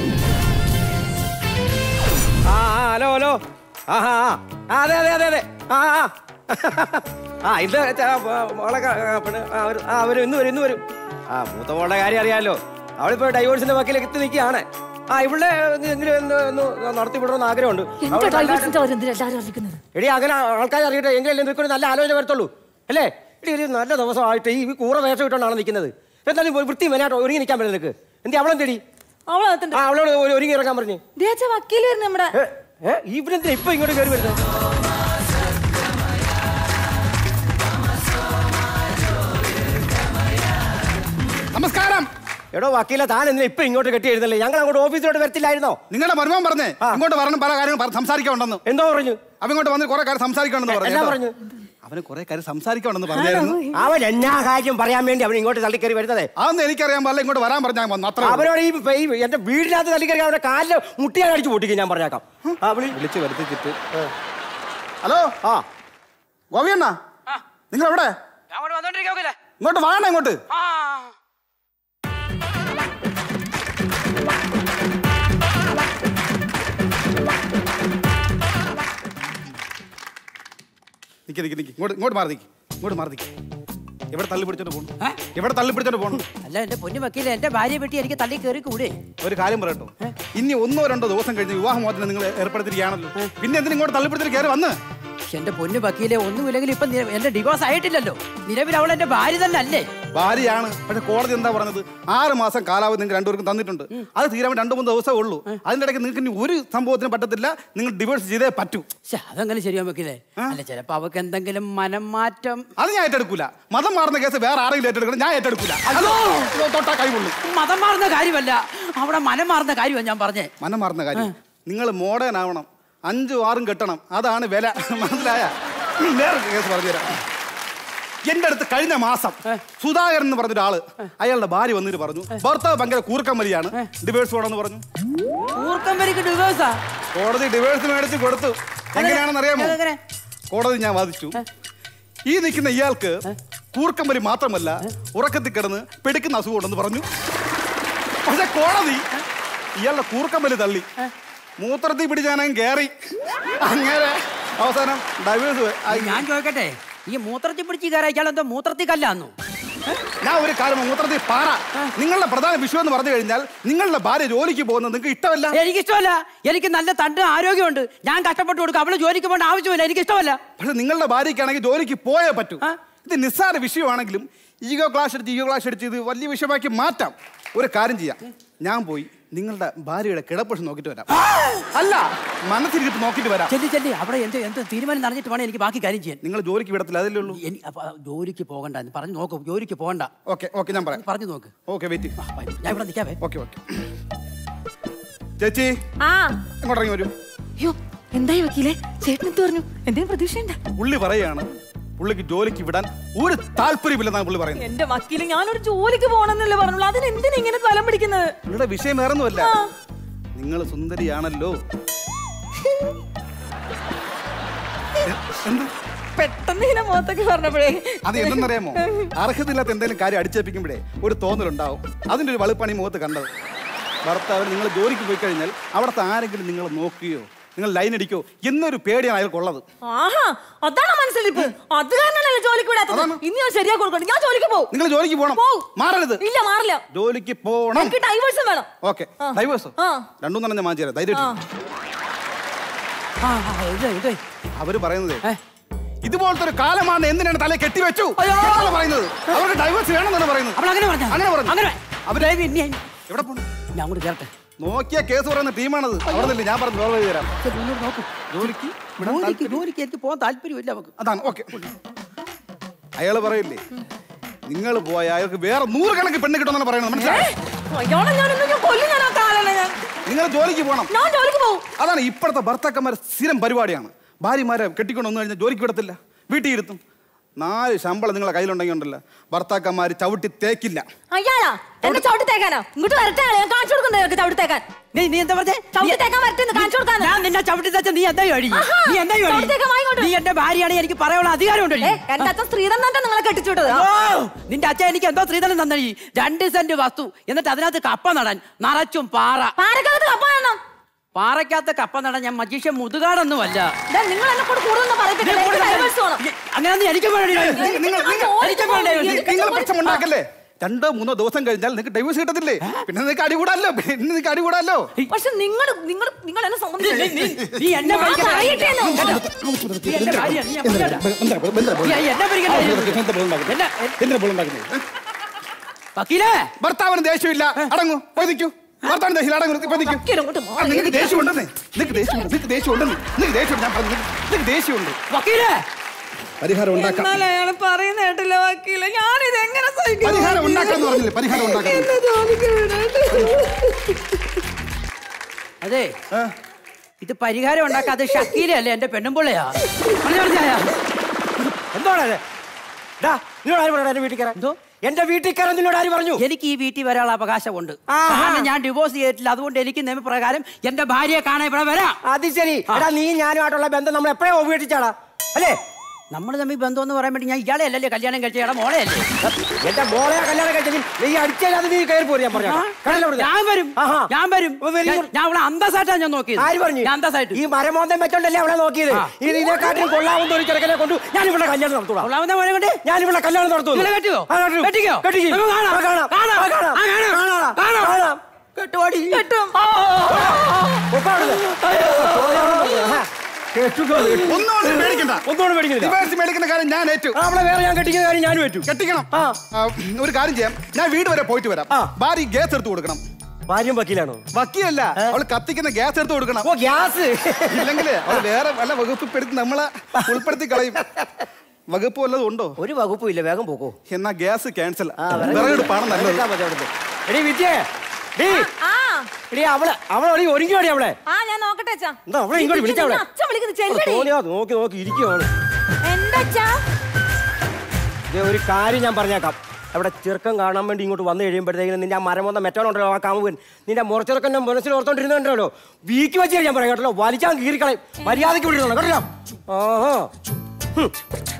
ആ ആ, ഹലോ ഹലോ ആ ആ ആ. ആ, അതെ അതെ അതെ അതെ ആ ആ ആ ഇത് ച- ആ, മോളെ ക- ആ, പെണ്ണ്, ആ, ഒരു- ആ വരും ഇന്ന് വരും ഇന്ന് വരും ആ മൂത്ത മോളുടെ കാര്യം അറിയാലോ അവളിപ്പോ ഡൈവോഴ്സിന്റെ വക്കീലേക്ക് എത്തി നിൽക്കുകയാണ് ആ ഇവിടെ എങ്കിലും ഒന്ന് ഒന്ന് നടത്തി വിടണമെന്ന് ആഗ്രഹമുണ്ട് അവള് എന്റെ നല്ല- ഡൈവേഴ്സിന്റെ കാര്യം എന്തിനാ എല്ലാവരും അറിയിക്കുന്നത് എടി അങ്ങനെ ആൾക്കാർ അറിയട്ടെ എങ്കിലും നിനക്ക് ഒരു നല്ല ആലോചന വരത്തുള്ളൂ അല്ലേ എടി ഒരു നല്ല ദിവസമായിട്ട് ഈ കൂറ വേഷം ഇട്ടുകൊണ്ടാണ് നിൽക്കുന്നത് എന്തായാലും ഒരു വൃത്തി മെനായിട്ട് ഒരുങ്ങി നിൽക്കാൻ പറ്റും നിനക്ക് എന്തി അവളെന്തേടി അവളകത്തുണ്ട് ആ അവളോട് ഒരു- ഒരുങ്ങി ഇറങ്ങാൻ പറഞ്ഞു വക്കീല് വരുന്നു നമ്മുടെ ഏ ഇവരെന്തിനാ ഇപ്പൊ ഇങ്ങോട്ട് കയറി വരുന്നത് നമസ്കാരം എടോ വക്കീല താൻ എന്തിനാ ഇപ്പൊ ഇങ്ങോട്ട് കെട്ടി എഴുന്നല്ലേ ഞങ്ങൾ അങ്ങോട്ട് ഓഫീസിലോട്ട് വരത്തില്ലായിരുന്നോ നിങ്ങളുടെ മരുമൻ പറഞ്ഞേ ഇങ്ങോട്ട് വരണം പല കാര്യങ്ങൾ പറ- സംസാരിക്കാനുണ്ടെന്ന് എന്തോ പറഞ്ഞു അവൻ ഇങ്ങോട്ട് വന്ന് കുറെ കാര്യം സംസാരിക്കാണെന്ന് പറഞ്ഞു എന്നാ കേട്ടോ. പറഞ്ഞു? അവന് കുറെ കാര്യം സംസാരിക്കാണെന്ന് പറഞ്ഞായിരുന്നു അവൻ എന്നാ കാര്യം പറയാൻ വേണ്ടി അവൻ ഇങ്ങോട്ട് തള്ളിക്കറി വരുന്നത് അതൊന്നും എനിക്കറിയാൻ പാടില്ല ഇങ്ങോട്ട് വരാൻ പറഞ്ഞാൽ ഞാൻ വന്നു അത്ര അവനോട് ഈ ഈ എന്റെ വീടിനകത്ത് തള്ളിക്കറി അവന്റെ കാലില് മുട്ടിയാൽ അടിച്ചു പൊട്ടിക്കും ഞാൻ പറഞ്ഞേക്കാം ആ വിളി വിളിച്ച് വരുത്തിച്ചിട്ട് ഹലോ ആ ഗോപിയണ്ണ നിങ്ങൾ എവിടെ അങ്ങോട്ട് വന്നോണ്ടിരിക്കോക്കില്ല ഇങ്ങോട്ട് വാണ ഇങ്ങോട്ട് നിക്ക് നിക്ക് നിക്ക് ഇങ്ങോട്ട് ഇങ്ങോട്ട് മാറി നിക്ക് ഇങ്ങോട്ട് മാറി നിക്ക് എവിടെ തള്ളി പിടിച്ചോണ്ട് പോണു എവിടെ തള്ളി പിടിച്ചോണ്ട് പോണു അല്ല എന്റെ പൊന്നു വക്കീലെ എന്റെ ഭാര്യയെ പറ്റി എനിക്ക് തള്ളി കയറി കൂടെ ഒരു കാര്യം പറയട്ടോ ഇനി ഒന്നോ രണ്ടോ ദിവസം കഴിഞ്ഞ് വിവാഹമോചനം നിങ്ങൾ ഏർപ്പെടുത്തിയിരിക്കുകയാണല്ലോ പിന്നെ എന്തിനും ഇങ്ങോട്ട് തള്ളിപ്പിടിച്ചിട്ട് കയറി വന്ന് എന്റെ പൊന്നു വക്കീലെ ഒന്നുമില്ലെങ്കിൽ ഇപ്പൊ നി- എന്റെ ഡിവോഴ്സ് ആയിട്ടില്ലല്ലോ നിലവിൽ അവൾ എന്റെ ഭാര്യ തന്നെ അല്ലേ ഭാര്യയാണ് പക്ഷെ കോടതി എന്താ പറഞ്ഞത് ആറ് മാസം കാലാവധി നിങ്ങൾക്ക് രണ്ടുപേർക്കും തന്നിട്ടുണ്ട് അത് തീരാൻ രണ്ട് മൂന്ന് ദിവസമേ ഉള്ളൂ അതിന്റെ ഇടയ്ക്ക് നിങ്ങൾക്ക് ഇനി ഒരു സംഭവത്തിന് പറ്റത്തില്ല നിങ്ങൾ ഡിവോഴ്സ് ചെയ്തേ പറ്റൂ ശ്ശെ, അതങ്ങനെ ശരിയാ വക്കീലെ അല്ല ചിലപ്പോ അവക്ക് എന്തെങ്കിലും മനം മാറ്റം അത് ഞാൻ ഏറ്റെടുക്കൂല മതം മാറുന്ന കേസ് വേറെ ആരെങ്കിലും ഏറ്റെടുക്കണം ഞാൻ ഏറ്റെടുക്കൂല അതോ തൊട്ടാ കൈകൊള്ളു മതം മാറുന്ന കാര്യമല്ല അവിടെ മനം മാറുന്ന കാര്യമാണ് ഞാൻ പറഞ്ഞേ മനം മാറുന്ന കാര്യം നിങ്ങൾ മോഡേൺ ആവണം അഞ്ചും ആറും കെട്ടണം അതാണ് വില മനസ്സിലായ വേറെ കേസ് പറഞ്ഞുതരാം എന്റെ അടുത്ത് കഴിഞ്ഞ മാസം സുധാകരൻ എന്ന് പറഞ്ഞ ഒരാള് അയാളുടെ ഭാര്യ വന്നിട്ട് പറഞ്ഞു ഭർത്താവ് ഭയങ്കര കൂർക്കമ്മലിയാണ് ഡിവേഴ്സ് വേണമെന്ന് പറഞ്ഞു ഊർക്കമ്പരിക്ക് ഡിവോഴ്സാ കോടതി ഡിവേഴ്സ് മേടിച്ച് കൊടുത്തു എങ്ങനെയാണെന്ന് അറിയാമോ അതെങ്ങനെ? കോടതി ഞാൻ വാദിച്ചു ഈ നിൽക്കുന്ന ഇയാൾക്ക് കൂർക്കമ്പലി മാത്രമല്ല ഉറക്കത്തിൽ കിടന്ന് പെടുക്കുന്ന അസുഖം ഉണ്ടെന്ന് പറഞ്ഞു പക്ഷെ കോടതി ഇയാളുടെ കൂർക്കമ്പലി തള്ളി മൂത്രത്തിൽ പിടിച്ചാനും കയറി അങ്ങനെ അവസാനം ഡൈവേഴ്സ് ഞാൻ ചോദിക്കട്ടെ ഈ മൂത്രത്തിൽ പിടിച്ച് കയറിയാൽ എന്തോ മൂത്രത്തിൽ കല്ലാന്നു ഞാൻ ഒരു കാര്യം മൂത്രത്തിൽ പാറ നിങ്ങളുടെ പ്രധാന വിഷയം എന്ന് പറഞ്ഞു കഴിഞ്ഞാൽ നിങ്ങളുടെ ഭാര്യ ജോലിക്ക് പോകുന്നത് നിങ്ങൾക്ക് ഇഷ്ടമല്ല എനിക്കിഷ്ടമല്ല എനിക്ക് നല്ല തണ്ട് ആരോഗ്യമുണ്ട് ഞാൻ കഷ്ടപ്പെട്ട് കൊടുക്കും അവള് ജോലിക്ക് പോകേണ്ട ആവശ്യമില്ല എനിക്ക് ഇഷ്ടമല്ല പക്ഷെ നിങ്ങളുടെ ഭാര്യയ്ക്കാണെങ്കിൽ ജോലിക്ക് പോയേ പറ്റൂ ഇത് നിസ്സാര വിഷയമാണെങ്കിലും ഈഗോ ക്ലാസ് അടിച്ച് ഈഗോ ക്ലാസ് അടിച്ച് ഇത് വലിയ വിഷയമാക്കി മാറ്റാം ഒരു കാര്യം ചെയ്യാം ഞാൻ പോയി നിങ്ങളുടെ ഭാര്യയുടെ കിടപ്പുഷം നോക്കിയിട്ട് വരാം അല്ല മനസ്സിരിട്ട് നോക്കിയിട്ട് വരാം ചെല്ലി ചെല്ലി അവിടെ എന്ത് എന്ത് തീരുമാനം നടന്നിട്ട് വേണം എനിക്ക് ബാക്കി കാര്യം ചെയ്യാൻ നിങ്ങൾ ജോലിക്ക് വിടത്തില്ല അതല്ലേ ഉള്ളൂ എനി- അപ്പൊ ജോലിക്ക് പോകണ്ട എന്ന് പറഞ്ഞു നോക്കും ജോലിക്ക് പോകണ്ട ഓക്കെ ഓക്കെ ഞാൻ പറയാം പറഞ്ഞു നോക്ക് ഓക്കെ വെയിറ്റ് ഞാൻ ഇവിടെ നിൽക്കാവേ ഓക്കെ ഓക്കെ ചേച്ചി ആ ഇങ്ങോട്ട് ഇറങ്ങി വരൂ അയ്യോ എന്തായി വക്കീലെ ചേട്ടൻ എന്ത് പറഞ്ഞു എന്തെങ്കിലും പ്രതീക്ഷയുണ്ട പുള്ളി പറയാണ് പുള്ളിക്ക് ജോലിക്ക് വിടാൻ ഒരു താല്പര്യമില്ലെന്നാണ് പുള്ളി പറയുന്നത് എന്റെ വക്കീല് ഞാനൊരു ജോലിക്ക് പോണെന്നല്ലേ പറഞ്ഞുള്ളൂ അതിന് എന്തിനാ ഇങ്ങനെ ഫലം പിടിക്കുന്നത് പുള്ളിയുടെ വിഷയം വേറൊന്നുമല്ല നിങ്ങൾ സുന്ദരിയാണല്ലോ എന്ത് പെട്ടെന്ന് ഇങ്ങനെ മുഖത്തൊക്കെ പറഞ്ഞപ്പോഴേ അത് എന്തെന്നറിയാമോ അർഹതയില്ലാത്ത എന്തെങ്കിലും കാര്യം അടിച്ചേപ്പിക്കുമ്പോഴേ ഒരു തോന്നലുണ്ടാവും അതിന്റെ ഒരു വളുപ്പാണ് ഈ മുഖത്ത് കണ്ടത് ഭർത്താവ് നിങ്ങൾ ജോലിക്ക് പോയി കഴിഞ്ഞാൽ അവിടുത്തെ ആരെങ്കിലും നിങ്ങൾ നോക്കുകയോ നിങ്ങൾ ലൈൻ അടിക്കോ എന്നൊരു പേടിയാണ് അയാൾക്കുള്ളത് ആഹാ അതാണ് മനസ്സിലിപ്പ് അത് കാരണമല്ലേ ജോലിക്ക് വിടാത്തത് ഇനി ഞാൻ ശരിയാക്കി കൊടുക്കണം ഞാൻ ജോലിക്ക് പോകും നിങ്ങൾ ജോലിക്ക് പോകണം മാറരുത് ഇല്ല മാറില്ല ജോലിക്ക് പോകണം എനിക്ക് ഡൈവേഴ്സും വേണം ഓക്കെ ഡൈവേഴ്സ് രണ്ടും തന്നെ ഞാൻ മാറ്റി തരാം ധൈര്യം അവര് പറയുന്നത് ഇതുപോലത്തെ ഒരു കാലമാണ് എന്തിനാണ് തല കെട്ടിവെച്ചു എന്നാണ് പറയുന്നത് അവർക്ക് ഡൈവേഴ്സ് വേണമെന്നാണ് പറയുന്നത് അവൾ അങ്ങനെ പറഞ്ഞു അങ്ങനെ പറഞ്ഞു അങ്ങനെ അവര് എവിടെ പോണു ഞാൻ അങ്ങോട്ട് കയറട്ടെ നോക്കിയ കേസ് പറയുന്ന ടീമാണത് അവിടെ നിന്നില്ല ഞാൻ പറഞ്ഞു സോൾവ് ചെയ്ത് തരാം നോക്കും ജോലിക്ക് ജോലിക്ക് ജോലിക്ക് എനിക്ക് പോകാൻ താല്പര്യമില്ല അവക്ക് അതാണ് ഓക്കെ അയാള് പറയില്ലേ നിങ്ങൾ പോയ അയാൾക്ക് വേറെ നൂറുകണക്ക് പെണ്ണ് കിട്ടുമെന്നാണ് പറയുന്നത് മനസ്സിലായോ അയ്യോടെ ഞാനൊന്നും ഞാൻ കൊല്ലും ഞാൻ ആ കാലനെ ഞാൻ നിങ്ങൾ ജോലിക്ക് പോകണം ഞാൻ ജോലിക്ക് പോകും അതാണ് ഇപ്പോഴത്തെ ഭർത്താക്കന്മാർ സ്ഥിരം പരിപാടിയാണ് ഭാര്യമാരെ കെട്ടിക്കൊണ്ട് വന്നു കഴിഞ്ഞാൽ ജോലിക്ക് വിടത്തില്ല വീട്ടിൽ ഇരുത്തും നാല് ശമ്പളം നിങ്ങളെ കയ്യിലുണ്ടെങ്കിൽ ഉണ്ടല്ലോ ഭർത്താക്കന്മാർ ചവിട്ടി തേക്കില്ല അയ്യാളാ എന്നെ ചവിട്ടി തേക്കാനോ ഇങ്ങോട്ട് വരട്ടെ ആളെ, ഞാൻ കാണിച്ചു കൊടുക്കണ്ടേ നിനക്ക് ചവിട്ടി തേക്കാൻ നീ നീ എന്താ പറഞ്ഞേ ചവിട്ടി തേക്കാൻ വരട്ടെ എന്ന് കാണിച്ചു കൊടുക്കാൻ ഞാൻ നിന്നെ ചവിട്ടി തച്ച നീ എന്താ വഴി ആഹാ, നീ എന്താ വഴി ചവിട്ടി തേക്കാൻ വാങ്ങിക്കോട്ടെ. നീ എന്റെ ഭാര്യയാണ് എനിക്ക് പറയാനുള്ള അധികാരമുണ്ട് എന്റെ അച്ഛൻ സ്ത്രീധൻ തന്നെ നിങ്ങളെ കെട്ടിച്ചു വിട്ടത് ഓ, നിന്റെ അച്ഛൻ എനിക്ക് എന്തോ സ്ത്രീധനം തന്നടി രണ്ട് സെന്റ് വസ്തു എന്നിട്ട് അതിനകത്ത് കപ്പ നടാൻ നിറച്ചും പാറ പാറക്കകത്ത് കപ്പ വേണം പാറയ്ക്കകത്ത് കപ്പ നടാൻ ഞാൻ മജീഷ്യൻ മുതുകാടൊന്നുമല്ല ദേ, നിങ്ങൾ എന്നെ കൂടെ കൂടുതൽ പറയത്തില്ല എനിക്ക് ഡൈവേഴ്സ് വേണം അങ്ങനെ എനിക്ക് വേണ്ടി നിങ്ങൾ നിങ്ങൾ എനിക്ക് വേണ്ടി നിങ്ങൾ പ്രശ്നം ഉണ്ടാക്കല്ലേ രണ്ടോ മൂന്നോ ദിവസം കഴിഞ്ഞാൽ നിങ്ങൾക്ക് ഡൈവേഴ്സ് കിട്ടത്തില്ലേ പിന്നെ നിങ്ങൾക്ക് അടികൂടാല്ലോ പിന്നെ നിങ്ങൾക്ക് അടികൂടാല്ലോ പക്ഷെ നിങ്ങൾ നിങ്ങൾ നിങ്ങൾ എന്നെ നീ എന്നെ ഞാൻ ഭരിക്കണ്ട. പറയട്ടെന്നോ? നീ എന്റെ ഭാര്യ, നീ എന്നെ ഭരിക്കണ്ട. നീ എന്നെ ഭരിക്കണ്ട. എന്നെ- വക്കീലേ ഭർത്താവിന് ദേഷ്യമില്ല അടങ്ങൂ പോയി നിൽക്കൂ ഭർത്താവിന് ദേഷ്യമില്ല അടങ്ങൂ ഇപ്പൊ നിൽക്കൂ ആ, നിങ്ങൾക്ക് ദേഷ്യം ഉണ്ടെന്നേ നിങ്ങൾക്ക് ദേഷ്യമുണ്ട് നിങ്ങൾക്ക് ദേഷ്യം ഉണ്ടെന്ന് നിങ്ങൾക്ക് ദേഷ്യമുണ്ട് ഞാൻ പറഞ്ഞു നിങ്ങൾക്ക് ദേഷ്യമുണ്ട് വക്കീലേ പരിഹാരം ഉണ്ടാക്കാം എന്നാലും അയാൾ പറയുന്ന കേട്ടില്ല വക്കീല ഞാനിത് എങ്ങനെ സഹിക്കും പരിഹാരം ഉണ്ടാക്കാന്ന് പറഞ്ഞില്ലേ പരിഹാരം ഉണ്ടാക്കാൻ എന്നെ ജോലിക്ക് വിടട്ടെ. അതെ ഇത് പരിഹാരം ഉണ്ടാക്കാതെ ഷക്കീലല്ലേ എന്റെ പെണ്ണുമ്പിള്ളയാ പറഞ്ഞു പറഞ്ഞായ എന്തോടാ ഡാ നിന്നോട് ആര് പറഞ്ഞു എന്റെ വീട്ടിൽ കയറാൻ എന്തോ എന്റെ വീട്ടിൽ കയറാൻ നിന്നോട് ആര് പറഞ്ഞു എനിക്ക് ഈ വീട്ടിൽ വരാനുള്ള അവകാശമുണ്ട് ആഹാ. കാരണം ഞാൻ ഡിവോഴ്സ് ചെയ്തിട്ടില്ല അതുകൊണ്ട് എനിക്ക് നിയമപ്രകാരം എന്റെ ഭാര്യയെ കാണാൻ ഇവിടെ വരാം അത് ശരി എടാ നീ ഞാനുമായിട്ടുള്ള ബന്ധം നമ്മൾ എപ്പോഴേ ഉപേക്ഷിച്ചാടാ അല്ലേ നമ്മൾ തമ്മിൽ ബന്ധം എന്ന് പറയാൻ വേണ്ടി ഞാൻ ഇയാളെ അല്ലല്ലേ കല്യാണം കഴിച്ച ഇയാളെ മോളെ അല്ലേ എന്റെ മോളെ കല്യാണം കഴിച്ചതിൽ നീ അടിച്ചാൽ നീ കയറി പോരും ഞാൻ പറഞ്ഞു ഞാൻ വരും ഞാൻ വരും ഞാൻ- ഞാൻ ഇവിടെ അന്തസ്സായിട്ടാണ് ഞാൻ നോക്കിയത് ആര് പറഞ്ഞു ഞാൻ അന്തസ്സായിട്ട് ഈ മരമോന്തം വെച്ചോണ്ടല്ലേ അവളെ നോക്കിയത് ആ. ഇത് ഇതിനെക്കാട്ടിലും കൊള്ളാവുന്ന ഒരു ചെറുക്കനെ കൊണ്ടു ഞാൻ ഇവിടെ കല്യാണം നടത്തൂടാ കൊള്ളാവുന്ന മോനെ കൊണ്ട് ഞാൻ ഇവിടെ കല്യാണം നടത്തുന്നു നിങ്ങളെ കെട്ടിയോ? ആ, കെട്ടും. കെട്ടിക്കോ? കെട്ടിക്കും. നമുക്ക് കാണാം. ആ, കാണാം. കാണാം. ആ, കാണാം. ആ, കാണാം. കാണാം. കാണാം. കാണാം. കെട്ടുവാടി. കെട്ടും ഒപ്പം അവിടുന്ന്. ആ, കെട്ടുകോ, കെട്ടും. ഒന്നുകൊണ്ട് പേടിക്കണ്ട ഒന്നുകൊണ്ട് പേടിക്കുന്നില്ല. ഡിവോഴ്സ് മേടിക്കുന്ന കാര്യം ഞാൻ ഏറ്റു ആ, അവളെ വേറെ ഞാൻ കെട്ടിക്കുന്ന കാര്യം ഞാനും ഏറ്റു കെട്ടിക്കണം ആ, ഒരു കാര്യം ചെയ്യാം ഞാൻ വീട് വരെ പോയിട്ട് വരാം ഭാര്യ ഗ്യാസ് എടുത്ത് കൊടുക്കണം ഭാര്യയും വക്കീലാണോ വക്കീലല്ല അവള് കത്തിക്കുന്ന ഗ്യാസ് എടുത്ത് കൊടുക്കണം ഓ ഗ്യാസ് ഇല്ലെങ്കിൽ അവള് വേറെ വല്ല വകുപ്പിപ്പെടുത്തി നമ്മളെ ഉൾപ്പെടുത്തി കളയും വകുപ്പ് വല്ലതും ഉണ്ടോ ഒരു വകുപ്പും ഇല്ല വേഗം പോകൂ എന്നാ ഗ്യാസ് ക്യാൻസൽ വിറക് വിറകെടുപ്പാണ് നല്ലത് എടുത്താ മതി അവിടുന്ന്. എടീ വിദ്യേ ഡീ ആ എടീ അവളെ അവളെ ഒരുങ്ങിയോടി അവളെ ആ ഞാൻ നോക്കട്ടെ അച്ഛാ എന്താ അവളെ ഇങ്ങോട്ട് വിളിച്ചവളെ അച്ഛൻ വിളിക്കുന്നു ചെല്ലടി തോന്നിയാ നോക്കി നോക്കി ഇരിക്കുവാണ് എന്താ അച്ഛാ ദേ, ഒരു കാര്യം ഞാൻ പറഞ്ഞേക്കാം അവിടെ ചെറുക്കം കാണാൻ വേണ്ടി ഇങ്ങോട്ട് വന്നു കഴിയുമ്പോഴത്തേക്കും നിന്റെ ആ മരമൊന്ന മെറ്റോണുണ്ടല്ലോ ആ കാമുകൻ നിന്റെ മുറച്ചെറുക്കൻ്റെ മനസ്സിൽ ഓർത്തോണ്ടിരുന്നുണ്ടല്ലോ വീക്ക് വെച്ച് ഞാൻ പറയാം കേട്ടോ വലിച്ചാൻ കീറിക്കളയും മര്യാദയ്ക്ക് വിളിക്കണം കേട്ടോ ആഹാ ഹും.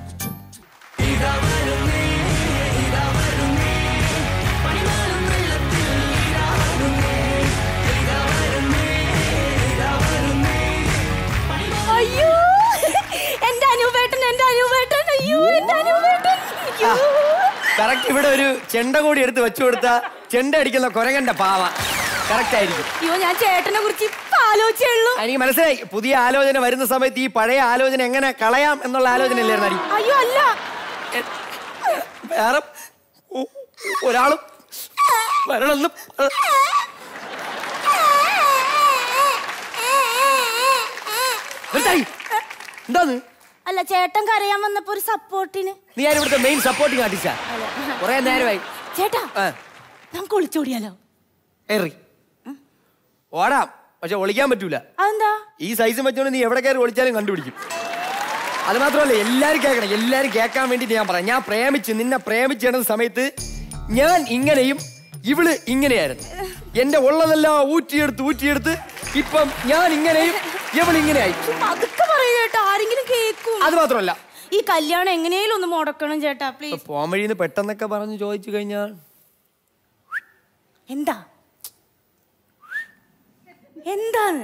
അയ്യോ എന്റെ അനുവേട്ടൻ എന്റെ അനുവേട്ടൻ അയ്യോ എന്റെ അനുവേട്ടൻ അയ്യോ. കറക്റ്റ് ഇവിടെ ഒരു ചെണ്ട കൂടി എടുത്ത് വെച്ചു കൊടുത്ത ചെണ്ട അടിക്കുന്ന കുരങ്ങന്റെ പാവ കറക്റ്റ് ആയിരിക്കും അയ്യോ ഞാൻ ചേട്ടനെ കുറിച്ച് ഇപ്പൊ ആലോചിച്ചുള്ളൂ എനിക്ക് മനസ്സിലായി പുതിയ ആലോചന വരുന്ന സമയത്ത് ഈ പഴയ ആലോചന എങ്ങനെ കളയാം എന്നുള്ള ആലോചന അല്ലായിരുന്നു അടി അയ്യോ അല്ല വേറെ ഒ- ഒരാളും വരണമെന്നും നിർത്തായി. എന്താന്ന് അല്ല ചേട്ടൻ കരയാൻ വന്നപ്പോ ഒരു സപ്പോർട്ടിന് നീ ആരും ഇവിടുത്തെ മെയിൻ സപ്പോർട്ടിങ് ആർട്ടിസ്റ്റാ കുറെ നേരമായി ചേട്ടാ ആ, നമുക്ക് ഒളിച്ചോടിയാലോ ഏറി ഓടാം പക്ഷെ ഒളിക്കാൻ പറ്റൂല അതെന്താ ഈ സൈസ് വെച്ചോണ്ട് നീ എവിടെ കയറി ഒളിച്ചാലും കണ്ടുപിടിക്കും അത് മാത്രമല്ല എല്ലാരും കേൾക്കണം എല്ലാരും കേൾക്കാൻ വേണ്ടിട്ട് ഞാൻ പറയാം ഞാൻ പ്രേമിച്ച് നിന്നെ പ്രേമിച്ച് കിടന്ന സമയത്ത് ഞാൻ ഇങ്ങനെയും ഇവള് ഇങ്ങനെയായിരുന്നു എന്റെ ഉള്ളതെല്ലാം ഊറ്റിയെടുത്ത് ഊറ്റിയെടുത്ത് ഇപ്പം ഞാൻ ഇങ്ങനെയും ഇവൾ ഇങ്ങനെയായി അതൊക്കെ പറയൂ ചേട്ടാ ആരെങ്കിലും കേക്കും അത് മാത്രമല്ല ഈ കല്യാണം എങ്ങനെയും ഒന്ന് മുടക്കണം ചേട്ടാ പ്ലീസ് പോകാൻ വഴിന്ന് പെട്ടെന്നൊക്കെ പറഞ്ഞ് ചോദിച്ചു കഴിഞ്ഞാൽ എന്താ എന്താണ്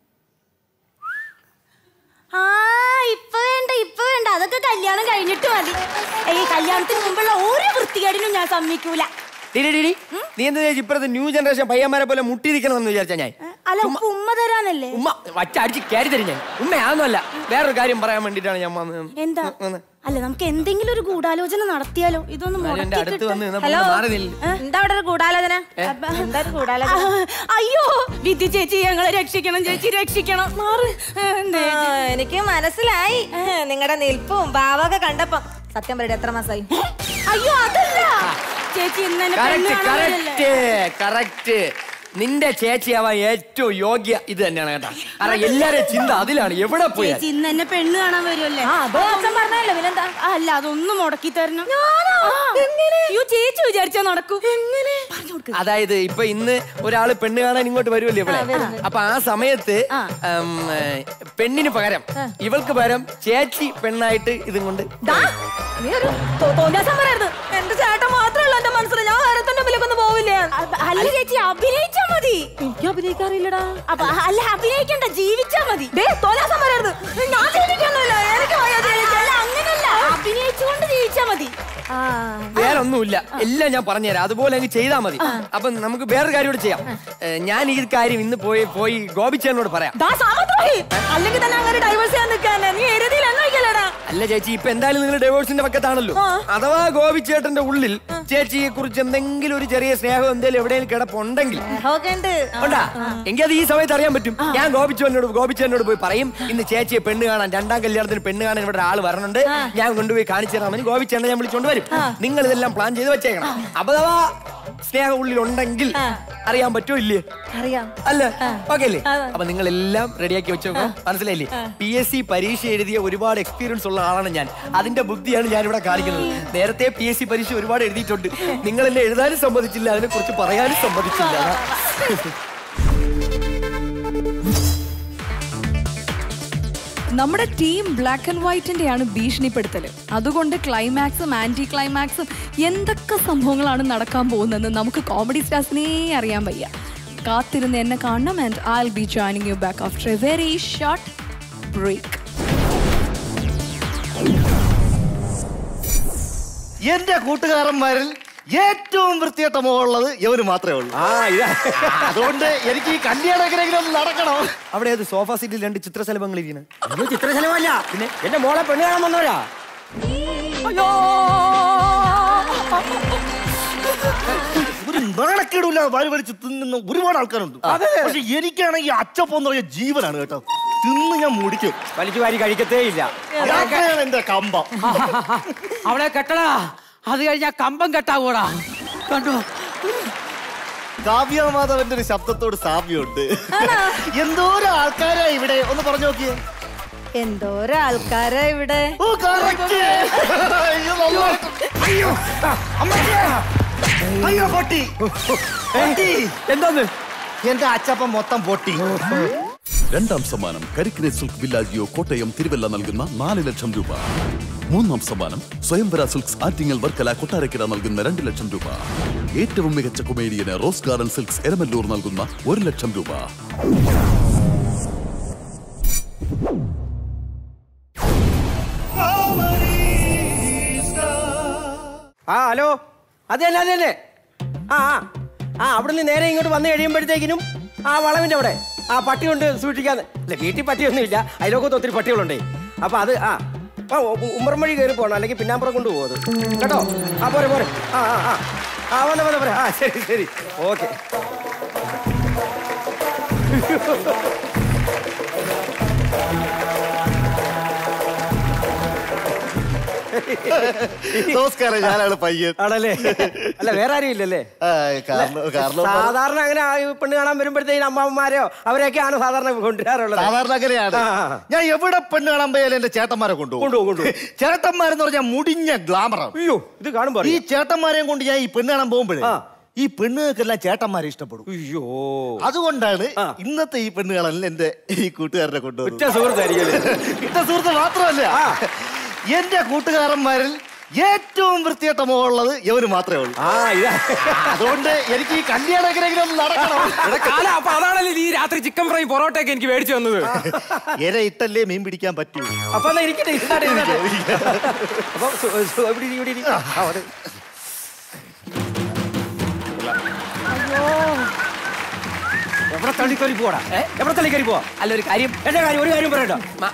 ആ ഇപ്പൊ വേണ്ട ഇപ്പൊ വേണ്ട അതൊക്കെ കല്യാണം കഴിഞ്ഞിട്ട് മതി ഈ കല്യാണത്തിന് മുമ്പുള്ള ഒരു വൃത്തികേടിനും ഞാൻ സമ്മതിക്കൂല ഡിഡി ഡിഡി നീ എന്താ വിചാരിച്ചു ഇപ്പഴത്തെ ന്യൂ ജനറേഷൻ പയ്യന്മാരെ പോലെ മുട്ടിയിരിക്കണം എന്ന് വിചാരിച്ച ഞാൻ അല്ല ഉപ്പ ഉമ്മ തരാനല്ലേ ഉമ്മ വച്ച അടിച്ച് കയറി തരും ഞാൻ ഉമ്മ അതൊന്നുമല്ല വേറൊരു കാര്യം പറയാൻ വേണ്ടിട്ടാണ് ഞാൻ വന്നത് എന്താ വന്ന്. അല്ല നമുക്ക് എന്തെങ്കിലും ഒരു ഗൂഢാലോചന നടത്തിയാലോ ഇതൊന്ന് എന്നാലും എന്റെ മുടക്കി അടുത്ത് വന്ന് കിട്ടാൻ. നിന്നപ്പോ ഒന്ന് മാറി നില്ല്. എന്താ അവിടെ ഒരു ഗൂഢാലോചന ഏ? അപ്പ എന്താ ഒരു ഗൂഢാലോചന ആ, അയ്യോ വിധി ചേച്ചി ഞങ്ങളെ രക്ഷിക്കണം ചേച്ചി രക്ഷിക്കണം മാറ് എന്തേ ആ, എനിക്ക് മനസ്സിലായി നിങ്ങളുടെ നിൽപ്പും ഭാവമൊക്കെ കണ്ടപ്പം സത്യം പറയട്ടെ എത്ര മാസമായി അയ്യോ അതല്ല ചേച്ചി ഇന്ന് എന്നെ പെണ്ണ് കറക്റ്റ് കാണാൻ വരില്ലേ? കറക്റ്റ് കറക്റ്റ് നിന്റെ ചേച്ചിയാവാൻ ഏറ്റവും യോഗ്യ ഇത് തന്നെയാണ് കേട്ടോ കാരണം എല്ലാരും ചിന്ത അതിലാണ് എവിടെ പോയാൽ ചേച്ചി ഇന്ന് എന്നെ പെണ്ണ് കാണാൻ വരുമല്ലേ ആ അതോ അച്ഛൻ പറഞ്ഞല്ലോ പിന്നെന്താ അല്ല അതൊന്നും മുടക്കി തരണം അയ്യോ ചേച്ചി വിചാരിച്ചാ നടക്കൂ എങ്ങനെ പറഞ്ഞു കൊടുക്ക് അതായത് ഇപ്പൊ ഇന്ന് ഒരാള് പെണ്ണ് കാണാൻ ഇങ്ങോട്ട് വരുമല്ലേ ഇവിടെ അപ്പൊ ആ സമയത്ത് ഉം, ഏ, പെണ്ണിന് പകരം ഇവൾക്ക് പകരം ചേച്ചി പെണ്ണായിട്ട് ഇതും കൊണ്ട് ദാ, നീ ഒരു തോ- തോന്നിയാസം പറയരുത് എന്റെ ചേട്ടൻ മാത്രമല്ല എന്റെ മനസ്സിൽ ഞാൻ വേറെത്തന്റെ മുമ്പിലേക്കൊന്നും പോവില്ലേ അ- അല്ല ചേച്ചി അഭിനയിച്ചാ മതി എനിക്ക് അഭിനയിക്കാറില്ലടാ അപ്പൊ അല്ല അഭിനയിക്കണ്ട ജീവിച്ചാ മതി ദേ തോന്നിയാസം പറയരുത് ഞാൻ ജീവിക്കൊന്നുമില്ല എനിക്ക് വയ്യ അല്ല ജീവിക്കാൻ. അങ്ങനല്ല അഭിനയിച്ചുകൊണ്ട് ജീവിച്ചാ മതി വേറെ ഒന്നുമില്ല എല്ലാം ഞാൻ പറഞ്ഞുതരാം അതുപോലെ അങ്ങ് ചെയ്താൽ മതി അപ്പൊ നമുക്ക് വേറൊരു കാര്യം കൂടെ ചെയ്യാം ഏ, ഞാൻ ഈ കാര്യം ഇന്ന് പോയി പോയി ഗോപിച്ചേനോട് പറയാം ദാ സാമദ്രോഹി അല്ലെങ്കിൽ തന്നെ അങ്ങനെ ഡൈവേഴ്സ് ചെയ്യാൻ നിൽക്കാനെ നീ എരുതിയിൽ എന്നോക്കല്ലേടാ അല്ല ചേച്ചി ഇപ്പൊ എന്തായാലും നിങ്ങൾ ഡൈവോഴ്സിന്റെ പക്കത്താണല്ലോ അഥവാ ഗോപിച്ചേട്ടന്റെ ഉള്ളിൽ ചേച്ചിയെ കുറിച്ച് എന്തെങ്കിലും ഒരു ചെറിയ സ്നേഹം എന്തെങ്കിലും എവിടെയെങ്കിലും കിടപ്പുണ്ടെങ്കിൽ ഒക്കെ ഉണ്ട് ഉണ്ടാ എങ്കിൽ അത് ഈ സമയത്ത് അറിയാൻ പറ്റും ഞാൻ ഗോപിച്ചേനോട് ഗോപിച്ചേനോട് പോയി പറയും ഇന്ന് ചേച്ചിയെ പെണ്ണ് കാണാൻ രണ്ടാം കല്യാണത്തിന് പെണ്ണ് കാണാൻ ഇവിടെ ആള് വരണുണ്ട് ഞാൻ കൊണ്ടുപോയി കാണിച്ചു തരാമെന്ന് ഗോപിച്ചേട്ടനെ ഞാൻ വിളിച്ചോണ്ട് വരും നിങ്ങൾ ഇതെല്ലാം പ്ലാൻ ചെയ്ത് വെച്ചേക്കണം അഥവാ സ്നേഹം ഉള്ളിൽ ഉണ്ടെങ്കിൽ അറിയാൻ പറ്റുമോ ഇല്ലേ അറിയാം അല്ല ഓക്കെ അല്ലേ അപ്പൊ നിങ്ങൾ എല്ലാം റെഡിയാക്കി വെച്ചോക്കോ മനസ്സിലായില്ലേ പി എസ് സി പരീക്ഷ എഴുതിയ ഒരുപാട് എക്സ്പീരിയൻസ് ഉള്ള ആളാണ് ഞാൻ അതിന്റെ ബുദ്ധിയാണ് ഞാൻ ഇവിടെ കാണിക്കുന്നത് നേരത്തെ പി എസ് സി പരീക്ഷ ഒരുപാട് എഴുതിയിട്ടുണ്ട് നിങ്ങൾ എന്നെ എഴുതാനും സമ്മതിച്ചില്ല അതിനെ കുറിച്ച് പറയാനും സമ്മതിച്ചില്ല നമ്മുടെ ടീം ബ്ലാക്ക് ആൻഡ് വൈറ്റിന്റെയാണ് ഭീഷണിപ്പെടുത്തല് അതുകൊണ്ട് ക്ലൈമാക്സും ആന്റി ക്ലൈമാക്സും എന്തൊക്കെ സംഭവങ്ങളാണ് നടക്കാൻ പോകുന്നതെന്ന് നമുക്ക് കോമഡി സ്റ്റാർസിനെ അറിയാൻ വയ്യ കാത്തിരുന്ന് എന്നെ കാണണം and I be joining you back after a very short break എന്റെ കൂട്ടുകാരന്മാരിൽ ഏറ്റവും വൃത്തികെട്ട മുഖമുള്ളത് ഇവന് മാത്രമേ ഉള്ളൂ ആ ഇതാ അതുകൊണ്ട് എനിക്ക് ഈ കല്യാണം എങ്ങനെയെങ്കിലും ഒന്ന് നടക്കണം അവിടെ ഏത് സോഫ സീറ്റിൽ രണ്ട് ചിത്രശലഭങ്ങൾ ഇരിക്കുന്നത് അയ്യോ ചിത്രശലമല്ല പിന്നെ എന്റെ മോളെ പെണ്ണ് കാണാൻ വന്നവരാ അയ്യോ ഒരു നാണക്കേടില്ല വാരി വലിച്ച് തിന്നുന്ന ഒരുപാട് ആൾക്കാരുണ്ട് പക്ഷെ എനിക്കാണെങ്കിൽ അച്ചപ്പം എന്ന് പറഞ്ഞ ജീവനാണ് കേട്ടോ തിന്ന് ഞാൻ മുടിക്കും വലിച്ചു വാരി കഴിക്കത്തേ ഇല്ല അതൊക്കെയാണ് എന്റെ കമ്പം അവളെ കെട്ടടാ അത് കഴിഞ്ഞാ കമ്പം കെട്ടാവൂടാ കണ്ടോ കാവ്യമാധവന്റെ ഒരു ശബ്ദത്തോട് സാമ്യമുണ്ട് എന്തോരം ആൾക്കാരാ ഇവിടെ ഒന്ന് പറഞ്ഞു നോക്കിയേ എന്തോരം ആൾക്കാരാ ഇവിടെ ഓ correct. അയ്യോ, നന്നായിട്ട്. അയ്യോ അമ്മച്ചേ. അയ്യോ പൊട്ടി പൊട്ടി എന്തോന്ന് എന്റെ അച്ചപ്പം മൊത്തം പൊട്ടി രണ്ടാം സമ്മാനം കരിക്കിനെ സിൽക്ക് വില്ലാജിയോ കോട്ടയം തിരുവല്ല നൽകുന്ന നാല് ലക്ഷം രൂപ മൂന്നാം സമ്മാനം സ്വയംവര സിൽക്സ് ആറ്റിങ്ങൽ വർക്കല കൊട്ടാരക്കര നൽകുന്ന രണ്ട് ലക്ഷം രൂപ ഏറ്റവും മികച്ച കൊമേഡിയന് റോസ് ഗാർഡൻ സിൽക്സ് എരമല്ലൂർ നൽകുന്ന ഒരു ലക്ഷം രൂപ ആ ഹലോ അത് തന്നെ അത് തന്നെ ആ ആ ആ അവിടുന്ന് നേരെ ഇങ്ങോട്ട് വന്നു കഴിയുമ്പോഴത്തേക്കിനും ആ വളവിന്റെ അവിടെ ആ പട്ടി കൊണ്ട് സൂക്ഷിക്കാൻ അല്ല വീട്ടിൽ പട്ടിയൊന്നുമില്ല അതിലൊക്കെ ഒത്തിരി പട്ടികളുണ്ടേ അപ്പൊ അത് ആ ആ ഉ- ഉമ്മറം വഴി കയറി പോകണം അല്ലെങ്കിൽ പിന്നാമ്പുറം കൊണ്ട് പോകുന്നത് കേട്ടോ ആ പോരെ പോരെ ആ ആ ആ ആ വന്നെ വന്നെ പോരെ ആ ശരി ശരി ഓക്കെ നമസ്കാരം ഞാനാണ് പയ്യൻ ആണല്ലേ അല്ല വേറെ ആരും ഇല്ലല്ലേ ആ, കാരണം- കാരണം സാധാരണ അങ്ങനെ ആ പെണ്ണ് കാണാൻ വരുമ്പോഴത്തേക്കും അമ്മമാരെയോ അവരെയൊക്കെയാണ് സാധാരണ കൊണ്ടുവരാറുള്ളത് സാധാരണ അങ്ങനെയാണ് ആ, ആ. ഞാൻ എവിടെ പെണ്ണ് കാണാൻ പോയാലും എന്റെ ചേട്ടന്മാരെ കൊണ്ടുപോകും കൊണ്ടുപോകും, കൊണ്ടുപോകും. ചേട്ടന്മാരെന്ന് പറഞ്ഞാൽ മുടിഞ്ഞ ഗ്ലാമറാണ് അയ്യോ ഇത് കാണുമ്പോ ഈ അറിയാം. ചേട്ടന്മാരെയും കൊണ്ട് ഞാൻ ഈ പെണ്ണ് കാണാൻ പോകുമ്പോഴേ ആ. ഈ പെണ്ണുകൾക്കെല്ലാം ചേട്ടന്മാരെ ഇഷ്ടപ്പെടും അയ്യോ അതുകൊണ്ടാണ് ആ. ഇന്നത്തെ ഈ പെണ്ണ് കാണാൻ എന്റെ ഈ കൂട്ടുകാരനെ ഉറ്റ കൊണ്ടുവന്നത് സുഹൃത്തായിരിക്കും ഇട്ട സുഹൃത്ത് മാത്രമല്ല എന്റെ കൂട്ടുകാരന്മാരിൽ ഏറ്റവും വൃത്തികെട്ട മുഖമുള്ളത് ഇവന് മാത്രമേ ഉള്ളൂ ആ ഇതാ അതുകൊണ്ട് എനിക്ക് ഈ കല്യാണം എങ്ങനെയെങ്കിലും ഒന്ന് നടക്കണം എടാ കാല അപ്പൊ അതാണല്ലേ ഈ രാത്രി ചിക്കൻ ഫ്രൈ പൊറോട്ടയൊക്കെ എനിക്ക് മേടിച്ചു തന്നത് ഇര ഇട്ടല്ലേ മീൻ പിടിക്കാൻ പറ്റൂ അപ്പൊ എന്നാ ഇരിക്കട്ടെ ഇരുന്നാട്ടെ, ഇരുന്നാട്ടെ. അപ്പൊ സു- സു- ഇവിടെ ഇരി, ഇവിടെ ഇരി. ആ, അവിടെ. എവിടെ തള്ളിക്കറി പോടാ ഏ? എവിടെ തള്ളിക്കറി പോവാ അല്ല ഒരു കാര്യം എന്റെ കാര്യം ഒരു കാര്യം പറയട്ടോ മ-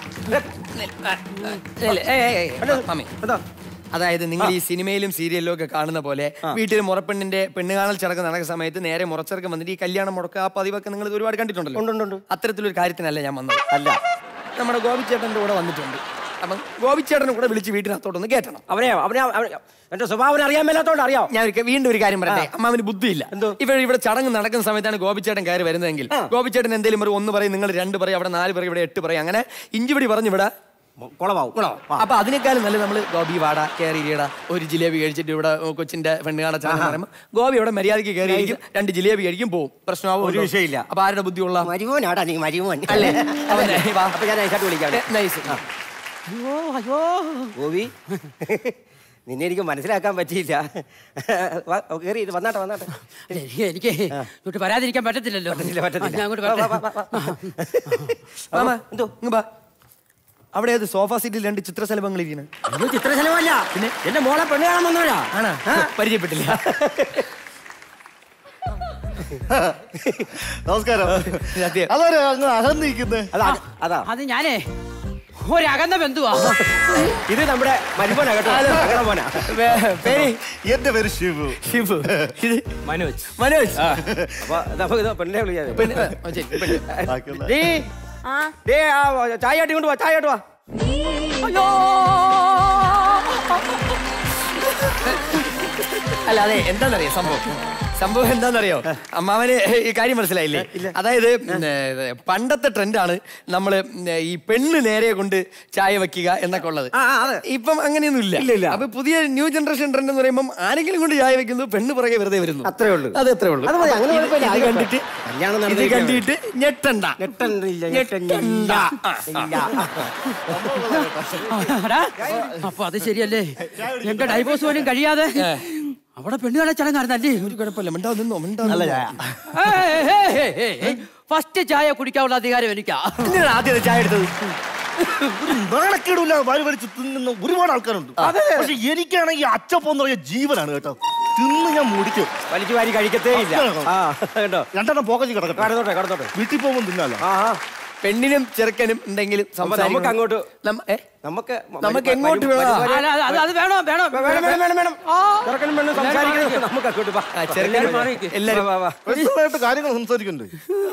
ഇല്ല, ഏയ്, ഏയ്, ഏയ്, മമ്മി. എന്താ അതായത് നിങ്ങൾ ഈ സിനിമയിലും സീരിയലിലും ഒക്കെ കാണുന്ന പോലെ വീട്ടിൽ മുറപ്പെണ്ണിന്റെ പെണ്ണ് കാണൽ ചടങ്ങ് നടക്കുന്ന സമയത്ത് നേരെ മുറച്ചെറുക്കം വന്നിട്ട് ഈ കല്യാണം മുടക്കുക ആ പതിവൊക്കെ നിങ്ങൾ ഒരുപാട് കണ്ടിട്ടുണ്ടല്ലോ ഉണ്ട്, ഉണ്ട്, ഉണ്ട്. അത്തരത്തിലൊരു കാര്യത്തിനല്ല ഞാൻ വന്നത് അല്ല നമ്മുടെ ഗോപിച്ചേട്ടന്റെ കൂടെ വന്നിട്ടുണ്ട് അപ്പം ഗോപിച്ചേട്ടനെ കൂടെ വിളിച്ച് വീട്ടിനകത്തോട്ടൊന്ന് കയറ്റണം അവനെ അവനെ അവനെ- എന്റെ സ്വഭാവം അറിയാൻ മേലാത്തോണ്ട് അറിയാം ഞാൻ ഒരിക്കൽ വീണ്ടും ഒരു കാര്യം പറയട്ടെ അമ്മാവിന് ബുദ്ധിയില്ല എന്തോ? ഇവർ ഇവിടെ ചടങ്ങ് നടക്കുന്ന സമയത്താണ് ഗോപിച്ചേട്ടൻ കയറി വരുന്നതെങ്കിൽ ഗോപിച്ചേട്ടൻ എന്തെങ്കിലും ഒരു ഒന്ന് പറയും നിങ്ങൾ രണ്ട് പറയും അവിടെ നാല് പറയും ഇവിടെ എട്ട് പറയും അങ്ങനെ ഇഞ്ചിപടി പറഞ്ഞു ഇവിടെ കുളമാവും അപ്പൊ അതിനേക്കാളും നല്ല നമ്മള് ഗോപി വാട കയറി ഇരിയട ഒരു ജിലേബി കഴിച്ചിട്ട് ഇവിടെ കൊച്ചിന്റെ പെണ്ണ് കാണാൻ ചടങ്ങ് പറയുമ്പോൾ ഗോപി ഇവിടെ മര്യാദയ്ക്ക് കയറി ഇരിക്കും രണ്ട് ജിലേബി കഴിക്കും പോവും പ്രശ്നമാവും ഒരു വിഷയമില്ല. അപ്പൊ ആരുടെ ബുദ്ധിയുള്ള മരുമോനാടാ നീ മരുമോൻ അല്ലേ? അവനെ, വാ. അപ്പൊ ഞാൻ നൈസായിട്ട് വിളിക്കാം നൈസ് അയ്യോ അയ്യോ ഗോപി നിന്നെ എനിക്ക് മനസ്സിലാക്കാൻ പറ്റിയില്ല വാ, കേറി ഇത് വന്നാട്ടെ വന്നാട്ടെ എനിക്ക് എനിക്ക് ഇങ്ങോട്ട് വരാതിരിക്കാൻ പറ്റത്തില്ലല്ലോ പറ്റത്തില്ല, പറ്റത്തില്ല. ആ, ഞാൻ അങ്ങോട്ട് വാ, വാ, വരട്ടെ. വാ, വാ. മാമ എന്തോ ഇങ്ങ് വാ അവിടെ ഏത് സോഫ സീറ്റിൽ രണ്ട് ചിത്രശലഭങ്ങൾ ഇരിക്കുന്നത് അയ്യോ ചിത്രശലമല്ല പിന്നെ എന്റെ മോളെ പെണ്ണ് കാണാൻ വന്നവരാ ആണോ പരിചയപ്പെട്ടില്ല നമസ്കാരം അതാരാ അങ്ങ് അകന്നിരിക്കുന്നത് അതാ അത് ഞാനേ ഒരകന്ന ബന്ധുവാ ഇത് നമ്മുടെ മരുമോനാ കേട്ടോ ഞങ്ങളുടെ മോനാ പേര് എന്റെ പേര് ശിവു ശിവു ഇത് മനോജ് മനോജ് അപ്പൊ നമുക്ക് ഇത് പെണ്ണിനെ വിളിക്കാം പെണ്ണ് ആ, ശരി, പെണ്ണ്. ഡീ ഡേ ആ ചായ ആട്ടി കൊണ്ട് വാ ചായ ആട്ട് വാ അയ്യോ അല്ല അതെ എന്താന്നറിയോ സംഭവം സംഭവം എന്താണെന്നറിയോ അമ്മാവന് ഈ കാര്യം മനസ്സിലായില്ലേ അതായത് ഉം, ഏ, പണ്ടത്തെ ട്രെൻഡാണ് നമ്മൾ ഈ പെണ്ണ് നേരെ കൊണ്ട് ചായ വെക്കുക എന്നൊക്കെ ഉള്ളത് ഇപ്പം അങ്ങനെയൊന്നും ഇല്ല അപ്പൊ പുതിയ ന്യൂ ജനറേഷൻ ട്രെൻഡ് എന്ന് പറയുമ്പോൾ ആരെങ്കിലും കൊണ്ട് ചായ വെക്കുന്നു പെണ്ണ് പുറകെ വെറുതെ വരുന്നു അത്രേ ഉള്ളൂ അത് അത്രേ ഉള്ളൂ അത് മതി, അങ്ങനെ ഇത് കുഴപ്പമില്ല. ഇത് അത് കണ്ടിട്ട് കല്യാണം ഇത് നടന്നിരിക്കുകയാണ്. കണ്ടിട്ട് ഞെട്ടണ്ട ഞെട്ടണ്ടില്ല ഞെട്ടണ്ട എടാ, അപ്പൊ അത് ശരിയല്ലേ എന്റെ ഡൈവോഴ്സ് പോലും കഴിയാതെ അവിടെ പെണ്ണുകളെ ചടങ്ങായിരുന്നല്ലേ ഒരു കുഴപ്പമില്ല മിണ്ടാ നിന്നോ മിണ്ടാ നല്ല നിന്നോ. ചായ ഫസ്റ്റ് ചായ കുടിക്കാനുള്ള അധികാരം എനിക്കാ എന്തിനാണ് ആദ്യം ചായ എടുത്തത് ഒരു നാണക്കേടില്ല വാരി വലിച്ച് തിന്നുന്ന ഒരുപാട് ആൾക്കാരുണ്ട് പക്ഷെ എനിക്കാണെങ്കിൽ അച്ചപ്പം എന്ന് പറഞ്ഞ ജീവനാണ് കേട്ടോ തിന്ന് ഞാൻ മുടിക്കും വലിച്ചു വാരി കഴിക്കത്തേ ഇല്ല ആ കേട്ടോ രണ്ടെണ്ണം പോക്കച്ച് കിടക്കട്ടെ കടന്നോട്ടെ കടന്നോട്ടെ വീട്ടിൽ പോകുമ്പോൾ തിന്നാലോ ആ ആ. പെണ്ണിനും ചെറുക്കനും ഉണ്ടെങ്കിലും അപ്പൊ നമുക്ക് അങ്ങോട്ട് നമ്മ- ഏ? നമുക്ക് നമുക്ക് എങ്ങോട്ട് വേണം? അല്ല, അത് അത് അത് വേണോ വേണോ വേണം വേണം വേണം വേണം ആ. ചെറുക്കനും പെണ്ണും സംസാരിക്കുന്നത് നമുക്ക് അങ്ങോട്ട് വാ. ആ, ചെറുക്കനും എല്ലാവരും മാറി നിൽക്ക്. എല്ലാവരും- വാ, വാ, വാ. വ്യക്തമായിട്ട് കാര്യങ്ങൾ സംസാരിക്കണ്ടേ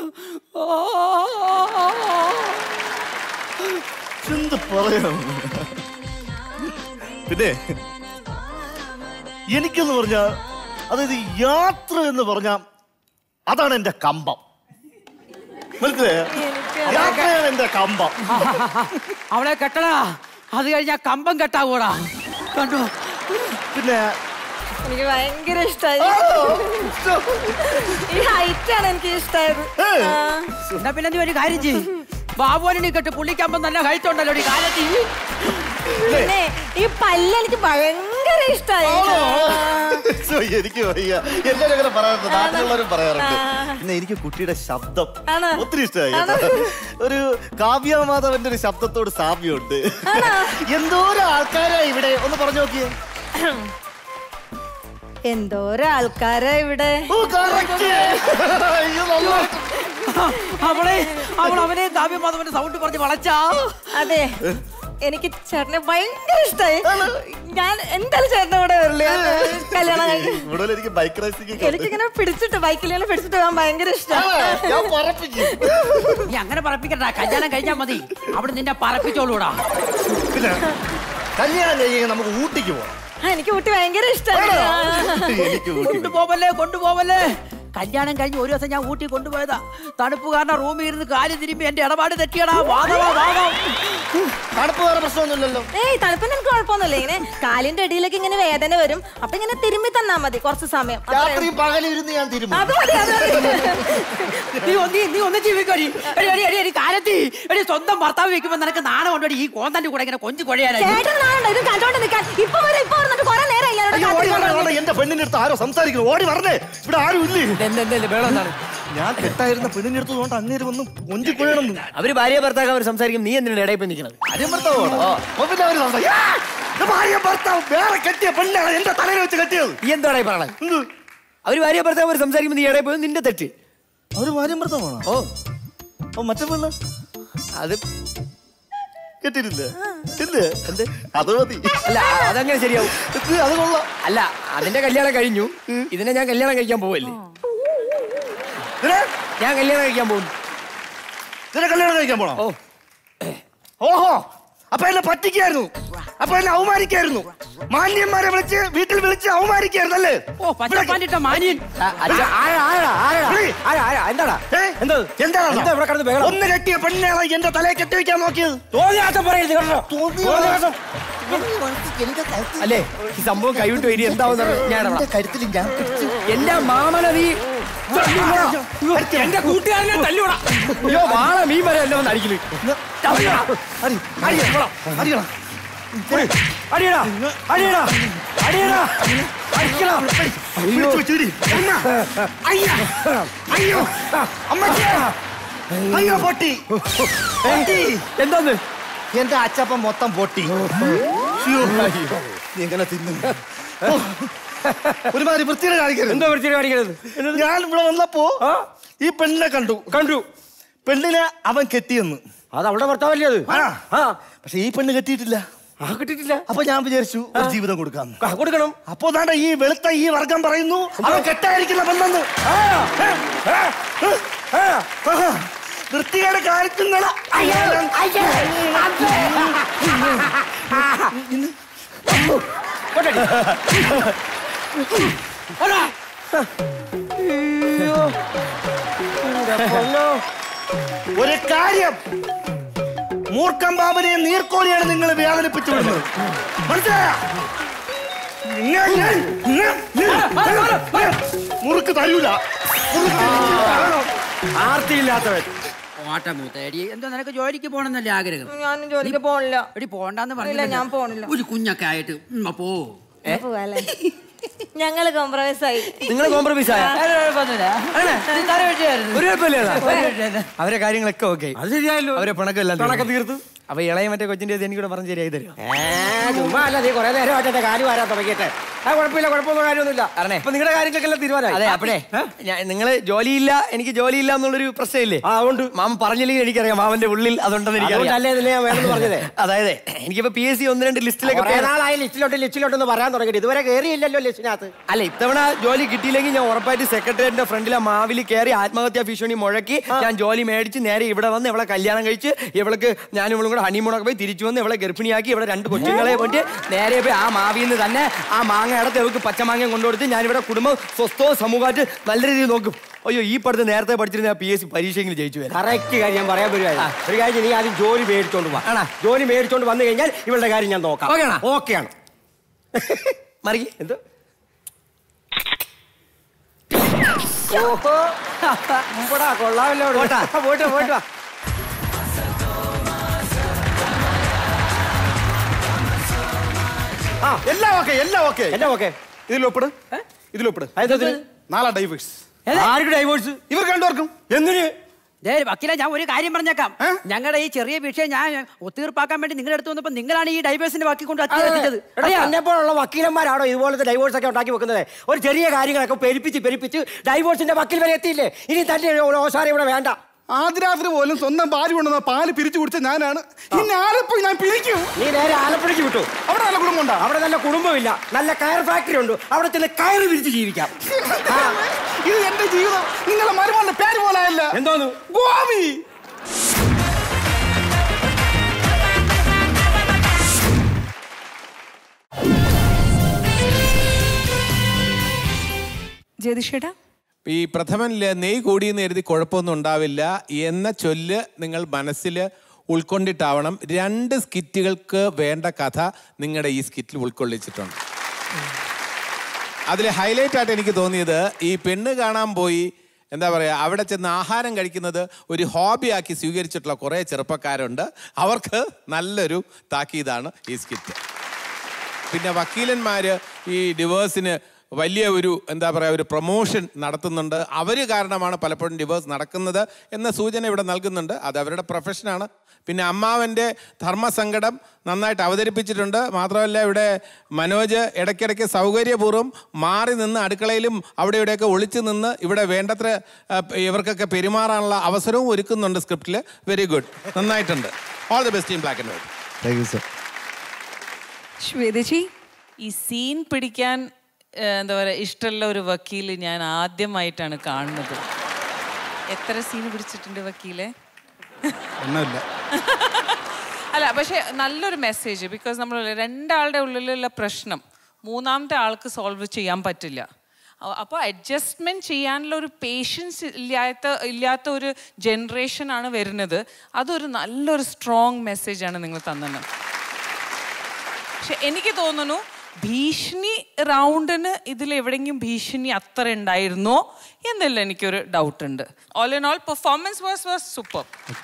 എന്ത് പറയാം പിന്നെ എനിക്കെന്ന് പറഞ്ഞ അതായത് യാത്ര എന്ന് പറഞ്ഞ അതാണ് എന്റെ കമ്പം മനസ്സിലായോ യാത്രയാണ് എന്റെ കമ്പം അവളെ കെട്ടടാ അത് കഴിഞ്ഞാ കമ്പം കെട്ടാവൂടാ കണ്ടോ പിന്നെ എനിക്ക് ഭയങ്കര ഇഷ്ടമായി ഈ ഹൈറ്റ് ആണ് എനിക്ക് ഇഷ്ടമായത് ആ. എന്നാ പിന്നെ നീ ഒരു കാര്യം ചെയ്യും ബാബുവിനെ കെട്ട് പുള്ളിക്കമ്പം നല്ല ഹൈറ്റ് ഉണ്ടല്ലോ ഈ കാലത്ത് പിന്നെ ഈ പല്ല് എനിക്ക് ഭയങ്കര ഇഷ്ടമായി ശ്ശോ, എനിക്ക് വയ്യ എല്ലാരും അങ്ങനെ പറയാറുണ്ട് നാട്ടിലുള്ളവരും പറയാറുണ്ട് പിന്നെ എനിക്ക് കുട്ടിയുടെ ശബ്ദം ആണോ? ഒത്തിരി ഇഷ്ടമായി ആണോ? ഒരു കാവ്യമാധവന്റെ ഒരു ശബ്ദത്തോട് സാമ്യമുണ്ട് എന്തോരം ആൾക്കാരാ ഇവിടെ ഒന്ന് പറഞ്ഞു നോക്കിയേ എന്തോരം ആൾക്കാരാ ഇവിടെ ഓ, correct. അയ്യോ, നന്നായിട്ട്. അവളെ അവൾ അവനെ കാവ്യമാധവന്റെ സൗണ്ട് പറഞ്ഞ് വളച്ചാ അതെ എനിക്ക് ചേട്ടനെ ഭയങ്കര ഇഷ്ടമായി ഞാൻ എന്തായാലും ചേട്ടനെ കൂടെ വരില്ല ഞാൻ കല്യാണം കഴിഞ്ഞ് കൂടുതൽ എനിക്ക് ബൈക്ക് റൈസിംഗ് എനിക്കിങ്ങനെ പിടിച്ചിട്ട് ബൈക്കിൽ ഇങ്ങനെ പിടിച്ചിട്ട് പോകാൻ ഭയങ്കര ഇഷ്ടമാണ് ഞാൻ പറപ്പിക്കും നീ അങ്ങനെ പറപ്പിക്കണ്ട കല്യാണം കഴിഞ്ഞാ മതി അവിടെ നിന്നെ പറപ്പിച്ചോളൂടാ പിന്നെ കല്യാണം കഴിഞ്ഞ് നമുക്ക് ഊട്ടിക്ക് പോവാം എനിക്ക് ഊട്ടി ഭയങ്കര ഇഷ്ടമാണ് എനിക്ക് ഊട്ടി കൊണ്ടുപോവല്ലേ കൊണ്ടുപോവല്ലേ കല്യാണം കഴിഞ്ഞ് ഒരു ദിവസം ഞാൻ ഊട്ടി കൊണ്ടുപോയതാ തണുപ്പ് കാരണം റൂമിൽ ഇരുന്ന് കാല് തിരുമ്പി എന്റെ ഇടപാട് തെറ്റിയടാ വാദവാ വാദം തണുപ്പ് വേറെ പ്രശ്നമൊന്നുമില്ലല്ലോ ഏയ് തണുപ്പിന് എനിക്ക് കുഴപ്പമൊന്നുമില്ല ഇങ്ങനെ കാലിന്റെ അടിയിലേക്ക് ഇങ്ങനെ വേദന വരും അപ്പൊ ഇങ്ങനെ തിരുമ്പി തന്നാ മതി കുറച്ച് സമയം അത്രേ ഉള്ളൂ. രാത്രിയും പകലും ഇരുന്ന് ഞാൻ തിരുമ്പും അത് മതി അത് മതി നീ ഒന്ന് നീ ഒന്ന് ജീവിക്കടി എടി എടി എടി എടി കാലത്തി എടി സ്വന്തം ഭർത്താവ് വെക്കുമ്പോ നിനക്ക് നാണം കൊണ്ടടി ഈ കോന്തന്റെ കൂടെ ഇങ്ങനെ കൊഞ്ചു കൊഴയാനായി ചേട്ടൻ നാളുണ്ട് ഇത് കണ്ടോണ്ട് നിൽക്കാൻ ഇപ്പൊ വരും ഇപ്പൊ വന്നിട്ട് കുറെ നേരം അയ്യോ, ഓടി വരണേ, ഓടി. എന്റെ പെണ്ണിന്റെ അടുത്ത് ആരോ സംസാരിക്കുന്നു ഓടി വരണേ ഇവിടെ ആരും ഇല്ലേ ഞാൻ കെട്ടായിരുന്ന പെണ്ണിന്റെ അടുത്ത് കൊണ്ട് അങ്ങേര് വന്ന് കൊഞ്ചി കൊഴയണം അവര് ഭാര്യ ഭർത്താവ് അവർ സംസാരിക്കും നീ എന്തിനാണ് ഇടയിൽ പോയി നിൽക്കുന്നത് ഭാര്യ ഭർത്താവോ അപ്പൊ പിന്നെ അവര് സംസാരിക്കും. ആ! ഇത് ഭാര്യ ഭർത്താവ് വേറെ കെട്ടിയ പെണ്ണാണ് എന്റെ തലയിൽ വെച്ച് കെട്ടിയത് നീ എന്താണ് പറയണത് അവര് ഭാര്യ ഭർത്താവ് അവർ സംസാരിക്കുമ്പോൾ നീ ഇടയിൽ പോയി നിന്റെ തെറ്റ് അവര് ഭാര്യ ഭർത്താവാണോ ഓ ഓ മറ്റേ പെണ്ണ് അത് കെട്ടിയിട്ടില്ലേ ഇല്ലേ എന്ത് അത് മതി അല്ല അതങ്ങനെ ശരിയാവും ഇത് അത് കൊള്ളാം അല്ല അതിന്റെ കല്യാണം കഴിഞ്ഞു ഇതിനെ ഞാൻ കല്യാണം കഴിക്കാൻ പോവല്ലേ ഇതിനെ ഞാൻ കല്യാണം കഴിക്കാൻ പോകുന്നു ഇതിനെ കല്യാണം കഴിക്കാൻ പോണോ ഓ ഓഹോ അപ്പൊ എന്നെ പറ്റിക്കായിരുന്നു അപ്പൊ എന്നെ അവമാനിക്കായിരുന്നു മാന്യന്മാരെ വിളിച്ച് വീട്ടിൽ വിളിച്ച് അവമാനിക്കായിരുന്നു അല്ലേ ഓ പച്ചപ്പാനിട്ട മാനിയൻ അച്ഛാ, ആരാ, ആരാ, ആരാ? വിളി. ആരാ, ആരാ? എന്താടാ ഏ? എന്തോ എന്താണ് എന്താ ഇവിടെ കിടന്ന് ബഹളം? ഒന്ന് കെട്ടിയ പെണ്ണാണ് എന്റെ തലയെ കെട്ടി വെക്കാൻ നോക്കിയത് തോന്നിയാസം പറയരുത് കേട്ടോ തോന്നിയാസം. അല്ലേ ഈ സംഭവം കൈവിട്ട് വരി എന്താവുന്ന ഞാൻ ഇടപെടാം. കരുത്തിൽ ഞാൻ എന്റെ മാമന നീ എന്റെ കൂട്ടുകാരനെ തല്ലൂടാ അയ്യോ വാള മീൻ വരെ എല്ലാം ഒന്ന് അടിക്കല് അടിയടാ അടിയടാ അടിയടാ അടിയടാ അടിക്കടാ പിടിച്ച് വെച്ച് ഇടി. അമ്മ. അയ്യ. അയ്യോ അമ്മച്ചി. അയ്യോ പൊട്ടി പൊട്ടി എന്താന്ന് എന്റെ അച്ചപ്പം മൊത്തം പൊട്ടി ശ്ശോ, നീ എങ്ങനെ തിന്നു ഓ, ഒരുമാതിരി വൃത്തിയുടെ കാണിക്കരുത് എന്താ വൃത്തിയുടെ കാണിക്കരുത് ഞാൻ ഇവിടെ വന്നപ്പോ ഈ പെണ്ണിനെ കണ്ടു കണ്ടു പെണ്ണിനെ അവൻ കെട്ടിയെന്ന് അത് അവളുടെ ഭർത്താവല്ലേ അത് ആ പക്ഷെ ഈ പെണ്ണ് കെട്ടിയിട്ടില്ല ആ കിട്ടിയിട്ടില്ല അപ്പൊ ഞാൻ വിചാരിച്ചു ഒരു ജീവിതം കൊടുക്കാം കൊടുക്കണം അപ്പോ ദാണ്ട ഈ വെളുത്ത ഈ വർഗം പറയുന്നു അവൻ കെട്ടായിരിക്കില്ല പെണ്ണെന്ന് ആ, ഏ, ഏ, ഏ, ഏ, ആഹാ. വൃത്തികേട് കാണിക്കുന്നട ഒരു കാര്യം മൂർഖം ബാബനെ നീർക്കോലിയാണ് നിങ്ങൾ വേദനിപ്പിച്ചു വിടുന്നത് മനസ്സിലായ മുറുക്ക് തരൂല ആർത്തിയില്ലാത്തവൻ ഓട്ടമൂത്തേടി എന്താ നിനക്ക് ജോലിക്ക് പോകണമെന്നല്ലേ ആഗ്രഹം ഞാൻ ജോലിക്ക് പോണില്ല എടി പോണ്ടെന്ന് ഇല്ല പറഞ്ഞില്ല ഞാൻ പോണില്ല ഒരു കുഞ്ഞൊക്കെ ആയിട്ട് ഉം, പോ പോവാല്ലേ? ഞങ്ങള് കോംപ്രമൈസ് ആയി നിങ്ങൾ കോംപ്രമൈസ് ആയ ഒരു കുഴപ്പമൊന്നുമില്ല. നീ തല വെട്ടിയായിരുന്നു. ഒരു കുഴപ്പമില്ല ഒരു കുഴപ്പമില്ല. അവരെ കാര്യങ്ങളൊക്കെ ഓക്കെ അത് ശരിയായല്ലോ അവരെ പിണക്കമില്ല പിണക്കം തീർത്തു അപ്പൊ ഇളയ മറ്റേ കൊച്ചിന്റെ എനിക്ക് കൂടെ പറഞ്ഞു ശരിയായി തരും ചുമ്മാ അല്ല നീ കുറെ നേരമായിട്ട് എന്റെ കാര്യം ആരാ തുടങ്ങിയിട്ട് ആ കുഴപ്പമില്ല കുഴപ്പമൊന്നും കാര്യമൊന്നുമില്ല അരണേ അപ്പൊ നിങ്ങളുടെ കാര്യങ്ങൾക്കെല്ലാം തീരുമാനമായി അതെ അപ്പഴേ ഞാൻ- നിങ്ങള് ജോലിയില്ല എനിക്ക് ജോലിയില്ല എന്നുള്ളൊരു പ്രശ്നമില്ലേ ആ ഉണ്ട് മാമൻ പറഞ്ഞില്ലെങ്കിൽ എനിക്കറിയാം മാമന്റെ ഉള്ളിൽ അതുണ്ടെന്ന് അതുകൊണ്ടല്ലേ ഇതിനെ ഞാൻ വേണമെന്ന് പറഞ്ഞതേ. അതായത് എനിക്കിപ്പോ പി എസ് സി ഒന്ന് രണ്ട് ലിസ്റ്റിലൊക്കെ കുറെ പേര് നാളായി ലിസ്റ്റിലോട്ട് ലിസ്റ്റിലോട്ട് പറയാൻ തുടങ്ങിയിട്ട് ഇതുവരെ കയറിയില്ലല്ലോ ലിസ്റ്റിനകത്ത് അല്ല ഇത്തവണ ജോലി കിട്ടിയില്ലെങ്കിൽ ഞാൻ ഉറപ്പായിട്ട് സെക്രട്ടേറിയറ്റിന്റെ ഫ്രണ്ടിലെ മാവിൽ കയറി ആത്മഹത്യാ ഭീഷണി മുഴക്കി ഞാൻ ജോലി മേടിച്ച് നേരെ ഇവിടെ വന്ന് ഇവളെ കല്യാണം കഴിച്ച് ഇവൾക്ക് ഞാൻ ഇവളും കൂടെ ഹണിമൂണൊക്കെ പോയി തിരിച്ചു വന്ന് ഇവളെ ഗർഭിണിയാക്കി ഇവിടെ രണ്ട് കൊച്ചുങ്ങളെ പോയിട്ട് നേരെ പോയി ആ മാവിൽ നിന്ന് തന്നെ ആ മാങ്ങ ഇടത്ത് ഇവൾക്ക് പച്ചമാങ്ങ കൊണ്ടുകൊടുത്ത് ഞാൻ ഇവിടെ കുടുംബം സ്വസ്ഥവും സമൂഹമായിട്ട് നല്ല രീതിയിൽ നോക്കും അയ്യോ ഈ പഠിത്തം നേരത്തെ പഠിച്ചിരുന്ന പി എസ് സി പരീക്ഷയെങ്കിലും ജയിച്ചു വരാം കറക്റ്റ് കാര്യം ഞാൻ പറയാൻ പറ്റുക ഒരു കാര്യം നീ ആദ്യം ജോലി മേടിച്ചോണ്ട് വാ ജോലി മേടിച്ചോണ്ട് വന്നു കഴിഞ്ഞാൽ ഇവളുടെ കാര്യം ഞാൻ നോക്കാം Okay ആണോ? ഓക്കെയാണ് മറി എന്ത് ഓഹോ മുമ്പടാ കൊള്ളാമല്ലോ പോട്ടാ. പോയിട്ട് പോയിട്ട് വാ ആ എല്ലാം ഓക്കെ എല്ലാം ഓക്കെ എല്ലാം ഓക്കെ ഇതിലൊപ്പിട് ഇതിലൊപ്പിട് നാലാ ഡൈവേഴ്സ് ആർക്ക് ഡൈവോഴ്സ് ഇവർ രണ്ടുപേർക്കും എന്തിന് ദേ, വക്കീലെ ഞാൻ ഒരു കാര്യം പറഞ്ഞേക്കാം ഞങ്ങളുടെ ഈ ചെറിയ വിഷയം ഞാൻ ഒത്തീർപ്പാക്കാൻ വേണ്ടി നിങ്ങളുടെ അടുത്ത് വന്നപ്പോ നിങ്ങളാണ് ഈ ഡൈവേഴ്സിന്റെ ബാക്കി കൊണ്ട് അച്ചടിച്ചത് എന്നെ പോലുള്ള വക്കീലന്മാരാണോ ഇതുപോലത്തെ ഡൈവോഴ്സ് ഒക്കെ ഉണ്ടാക്കി വെക്കുന്നത് ഒരു ചെറിയ കാര്യങ്ങളൊക്കെ പെരുപ്പിച്ച് പെരുപ്പിച്ച് ഡൈവോഴ്സിന്റെ വക്കീൽ വരെ എത്തിയില്ലേ ഇനി തന്നെ ഓസാരം ഇവിടെ വേണ്ട ആദ്യരാത്രി പോലും സ്വന്തം ഭാര്യ കൊണ്ടുവന്ന പാല് പിരിച്ചു കുടിച്ച ഞാനാണ് ഇനി ആലപ്പുഴ ഞാൻ പിരിക്കും നീ നേരെ ആലപ്പുഴയ്ക്ക് വിട്ടു അവിടെ നല്ല കുടുംബം ഉണ്ടാ അവിടെ നല്ല കുടുംബമില്ല നല്ല കയർ ഫാക്ടറി ഉണ്ട് അവിടെ ചെന്ന് കയറ് വിരിച്ച് ജീവിക്കാം ഇത് എന്റെ ജീവിതം നിങ്ങളെ മരുമോന്റെ പേര് പോലായല്ല എന്തോന്നു ഗോപി ജ്യോതിഷേട്ടാ ഈ പ്രഥമനിൽ നെയ് കൂടിയെന്ന് എഴുതി കുഴപ്പമൊന്നും ഉണ്ടാവില്ല എന്ന ചൊല്ല് നിങ്ങൾ മനസ്സിൽ ഉൾക്കൊണ്ടിട്ടാവണം രണ്ട് സ്കിറ്റുകൾക്ക് വേണ്ട കഥ നിങ്ങളുടെ ഈ സ്കിറ്റിൽ ഉൾക്കൊള്ളിച്ചിട്ടുണ്ട് അതിൽ ഹൈലൈറ്റ് ആയിട്ട് എനിക്ക് തോന്നിയത് ഈ പെണ്ണ് കാണാൻ പോയി എന്താ പറയുക അവിടെ ചെന്ന് ആഹാരം കഴിക്കുന്നത് ഒരു ഹോബിയാക്കി സ്വീകരിച്ചിട്ടുള്ള കുറേ ചെറുപ്പക്കാരുണ്ട് അവർക്ക് നല്ലൊരു താക്കീതാണ് ഈ സ്കിറ്റ് പിന്നെ വക്കീലന്മാർ ഈ ഡിവേഴ്സിന് വലിയ ഒരു എന്താ പറയുക ഒരു പ്രൊമോഷൻ നടത്തുന്നുണ്ട് അവർ കാരണമാണ് പലപ്പോഴും ഡിവേഴ്സ് നടക്കുന്നത് എന്ന സൂചന ഇവിടെ നൽകുന്നുണ്ട് അത് അവരുടെ പ്രൊഫഷനാണ് പിന്നെ അമ്മാവൻ്റെ ധർമ്മസങ്കടം നന്നായിട്ട് അവതരിപ്പിച്ചിട്ടുണ്ട് മാത്രമല്ല ഇവിടെ മനോജ് ഇടയ്ക്കിടയ്ക്ക് സൗകര്യപൂർവ്വം മാറി നിന്ന് അടുക്കളയിലും അവിടെ ഇവിടെയൊക്കെ ഒളിച്ചു നിന്ന് ഇവിടെ വേണ്ടത്ര ആ, ഇവർക്കൊക്കെ പെരുമാറാനുള്ള അവസരവും ഒരുക്കുന്നുണ്ട് സ്ക്രിപ്റ്റിൽ വെരി ഗുഡ് നന്നായിട്ടുണ്ട് all the best in black and white thank you sir ശ്വേതജി ഈ സീൻ പിടിക്കാൻ ഏഹ്, എന്താ പറയുക ഇഷ്ടമുള്ള ഒരു വക്കീൽ ഞാൻ ആദ്യമായിട്ടാണ് കാണുന്നത് എത്ര സീൻ പിടിച്ചിട്ടുണ്ട് വക്കീലെ ഒന്നുമില്ല അല്ല പക്ഷെ നല്ലൊരു മെസ്സേജ് ബിക്കോസ് നമ്മൾ രണ്ടാളുടെ ഉള്ളിലുള്ള പ്രശ്നം മൂന്നാമത്തെ ആൾക്ക് സോൾവ് ചെയ്യാൻ പറ്റില്ല അപ്പോൾ അഡ്ജസ്റ്റ്മെന്റ് ചെയ്യാനുള്ള ഒരു പേഷ്യൻസ് ഇല്ലാത്ത ഇല്ലാത്ത ഒരു ജനറേഷനാണ് വരുന്നത് അതൊരു നല്ലൊരു സ്ട്രോങ് മെസ്സേജാണ് നിങ്ങൾ തന്നെ പക്ഷെ എനിക്ക് തോന്നുന്നു ഭീഷണി റൗണ്ടിന് ഇതിൽ എവിടെയെങ്കിലും ഭീഷണി അത്ര ഉണ്ടായിരുന്നോ എന്നല്ല എനിക്കൊരു ഡൗട്ട് ഉണ്ട് all in all performance was was super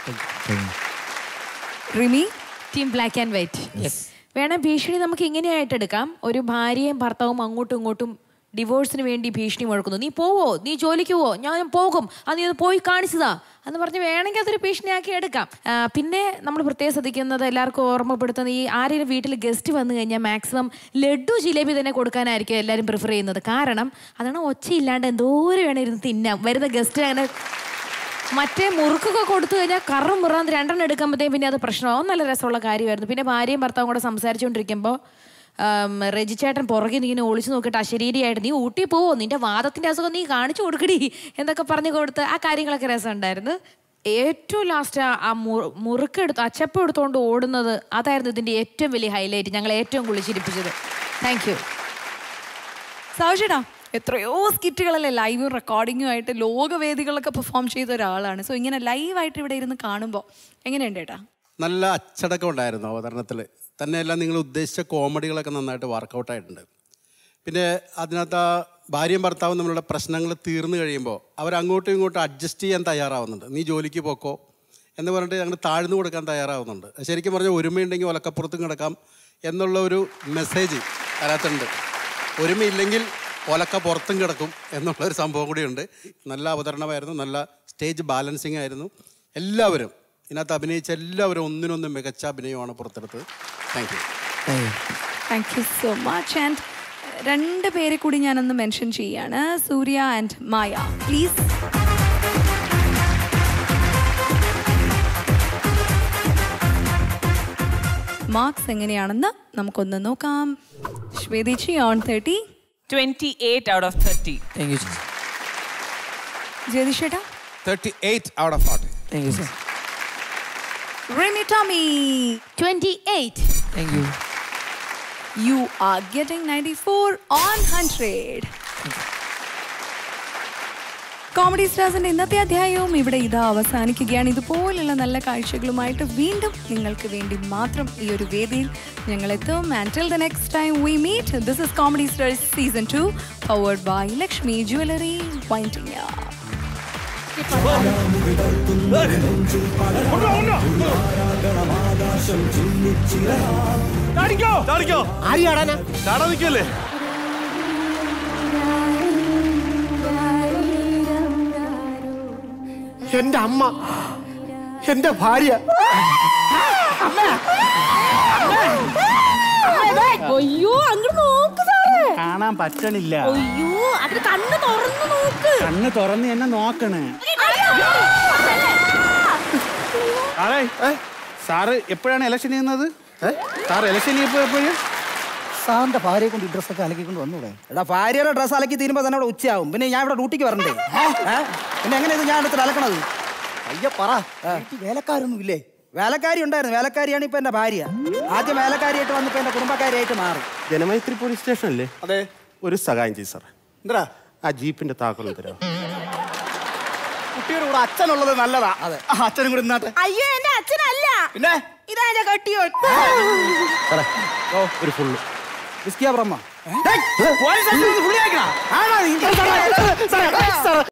Rimi team black and white വേണം ഭീഷണി നമുക്ക് ഇങ്ങനെയായിട്ട് എടുക്കാം ഒരു ഭാര്യയും ഭർത്താവും അങ്ങോട്ടും ഇങ്ങോട്ടും ഡിവോഴ്സിന് വേണ്ടി ഭീഷണി മുഴക്കുന്നു നീ പോവോ നീ ജോലിക്ക് പോവോ ഞാൻ പോകും അത് നീ ഒന്ന് പോയി കാണിച്ചതാ എന്ന് പറഞ്ഞ് വേണമെങ്കിൽ അതൊരു ഭീഷണിയാക്കി എടുക്കാം ആ, പിന്നെ നമ്മൾ പ്രത്യേകം ശ്രദ്ധിക്കുന്നത് എല്ലാവർക്കും ഓർമ്മപ്പെടുത്തുന്ന ഈ ആരെങ്കിലും വീട്ടിൽ ഗസ്റ്റ് വന്നു കഴിഞ്ഞാൽ മാക്സിമം ലഡു ജിലേബി തന്നെ കൊടുക്കാനായിരിക്കും എല്ലാവരും പ്രിഫർ ചെയ്യുന്നത് കാരണം അതാണ് ഒച്ചയില്ലാണ്ട് എന്തോരം വേണം ഇരുന്ന് തിന്നാം വരുന്ന ഗസ്റ്റ് അങ്ങനെ മറ്റേ മുറുക്കൊക്കെ കൊടുത്തു കഴിഞ്ഞാൽ കറും മുറാന്ന് രണ്ടെണ്ണം എടുക്കുമ്പോഴത്തേക്കും പിന്നെ അത് പ്രശ്നമാവും നല്ല രസമുള്ള കാര്യമായിരുന്നു പിന്നെ ഭാര്യയും ഭർത്താവും കൂടെ സംസാരിച്ചുകൊണ്ടിരിക്കുമ്പോൾ രജിച്ചേട്ടൻ പുറകെ നീ ഇങ്ങനെ ഒളിച്ചു നോക്കിയിട്ട് അശരീരിയായിട്ട് നീ ഊട്ടി പോവോ നിന്റെ വാദത്തിന്റെ അസുഖം നീ കാണിച്ചു കൊടുക്കടി എന്നൊക്കെ പറഞ്ഞു കൊടുത്ത് ആ കാര്യങ്ങളൊക്കെ രസമുണ്ടായിരുന്നു ഏറ്റവും ലാസ്റ്റ് ആ മു- മുറുക്കെടുത്ത് അച്ചപ്പം എടുത്തുകൊണ്ട് ഓടുന്നത് അതായിരുന്നു ഇതിന്റെ ഏറ്റവും വലിയ ഹൈലൈറ്റ് ഞങ്ങൾ ഏറ്റവും കുളിച്ചിരിപ്പിച്ചത് താങ്ക് യു സാവശ്യടാ എത്രയോ സ്കിറ്റുകളല്ലേ ലൈവും റെക്കോർഡിങ്ങും ആയിട്ട് ലോകവേദികളിലൊക്കെ പെർഫോം ചെയ്ത ഒരാളാണ് സോ ഇങ്ങനെ ലൈവായിട്ട് ഇവിടെ ഇരുന്ന് കാണുമ്പോൾ എങ്ങനെയുണ്ട് ഏട്ടാ നല്ല അച്ചടക്കം ഉണ്ടായിരുന്നു അവതരണത്തിൽ തന്നെയല്ല നിങ്ങൾ ഉദ്ദേശിച്ച കോമഡികളൊക്കെ നന്നായിട്ട് വർക്കൗട്ട് ആയിട്ടുണ്ട് പിന്നെ അതിനകത്ത് ആ ഭാര്യയും ഭർത്താവും തമ്മിലുള്ള പ്രശ്നങ്ങൾ തീർന്നു കഴിയുമ്പോൾ അവർ അങ്ങോട്ടും ഇങ്ങോട്ടും അഡ്ജസ്റ്റ് ചെയ്യാൻ തയ്യാറാവുന്നുണ്ട് നീ ജോലിക്ക് പോക്കോ എന്ന് പറഞ്ഞിട്ട് ഞങ്ങൾ താഴ്ന്നു കൊടുക്കാൻ തയ്യാറാവുന്നുണ്ട് ശരിക്കും പറഞ്ഞാൽ ഒരുമയുണ്ടെങ്കിൽ ഒലക്കപ്പുറത്തും കിടക്കാം എന്നുള്ള ഒരു മെസ്സേജ് അതിനകത്തുണ്ട് ഒരുമയില്ലെങ്കിൽ ഒലക്ക പുറത്തും കിടക്കും എന്നുള്ളൊരു സംഭവം കൂടിയുണ്ട് നല്ല അവതരണമായിരുന്നു നല്ല സ്റ്റേജ് ബാലൻസിങ് ആയിരുന്നു എല്ലാവരും ഇതിനകത്ത് അഭിനയിച്ച എല്ലാവരും ഒന്നിനൊന്നും മികച്ച അഭിനയമാണ് പുറത്തെടുത്തത് thank you thank you so much and രണ്ട് പേരെ കൂടി ഞാനൊന്ന് മെൻഷൻ ചെയ്യാണ് Surya and Maya please marks എങ്ങനെയാണെന്ന് നമുക്കൊന്ന് നോക്കാം ശ്വേതിച്ചി on thirty twenty eight out of thirty thank you ജ്യോതിഷേട്ടാ thirty eight out of forty thank you sir Remy Tommy 28 thank you You are getting 94 on 100. Comedy സ്റ്റാർസിന്റെ ഇന്നത്തെ അധ്യായവും ഇവിടെ ഇതാ അവസാനിക്കുകയാണ് ഇതുപോലുള്ള നല്ല കാഴ്ചകളുമായിട്ട് വീണ്ടും നിങ്ങൾക്ക് വേണ്ടി മാത്രം ഈ ഒരു വേദിയിൽ ഞങ്ങൾ എത്തും and the next time we meet this is comedy stars season two powered by Lakshmi jewellery winding ചാടാൻ നിൽക്കല്ലേ എന്റെ അമ്മ എന്റെ ഭാര്യ അയ്യോ അങ്ങോട്ട് നോക്ക് സാറേ കാണാൻ പറ്റണില്ല അയ്യോ അതിന് കണ്ണ് തുറന്നു നോക്ക് കണ്ണ് തുറന്ന് എന്നെ നോക്കണേ സാറേ സാറ് എപ്പോഴാണ് ഇലക്ഷൻ ചെയ്യുന്നത് സാർ ഇലക്ഷൻ എപ്പോഴും സാറിന്റെ ഭാര്യയെ കൊണ്ട് ഈ ഡ്രസ്സൊക്കെ അലക്കിക്കൊണ്ട് വന്നൂടെ എടാ ഭാര്യയുടെ ഡ്രസ്സ് അലക്കി തീരുമ്പോ തന്നെ ഇവിടെ ഉച്ചയാവും പിന്നെ ഞാൻ ഇവിടെ ഡ്യൂട്ടിക്ക് വരണ്ടേ ഏ? പിന്നെ എങ്ങനെ ഇത് ഞാൻ എടുത്തിട്ട് അലക്കണത് അയ്യ പറ വീട്ടിൽ വേലക്കാരൊന്നും ഇല്ലേ വേലക്കാരി ഉണ്ടായിരുന്നു വേലക്കാരിയാണ് ഇപ്പൊ എന്റെ ഭാര്യ ആദ്യം വേലക്കാരിയായിട്ട് വന്നിപ്പോ എന്റെ കുടുംബക്കാരിയായിട്ട് മാറി ജനമൈത്രി പോലീസ് സ്റ്റേഷൻ അല്ലേ അതെ ഒരു സഹായം ചെയ്യും സാർ എന്താ ആ ജീപ്പിന്റെ താക്കോൽ തരാം കുട്ടിയുടെ കൂടെ അച്ഛനുള്ളത് നല്ലതാ അതെ അച്ഛനും കൂടെ ഇന്നാട്ടെ അയ്യോ എന്റെ അച്ഛനല്ല പിന്നെ ഇതാ എന്റെ കട്ടിയോ ഓ ഒരു ഫുള്ള് വിസ്കിയ ബ്രഹ്മ പോലീസ് സ്റ്റേഷനിൽ നിന്ന് പുള്ളി അയക്കണോ? ആണോ? സാറേ, സാറേ, സാറേ.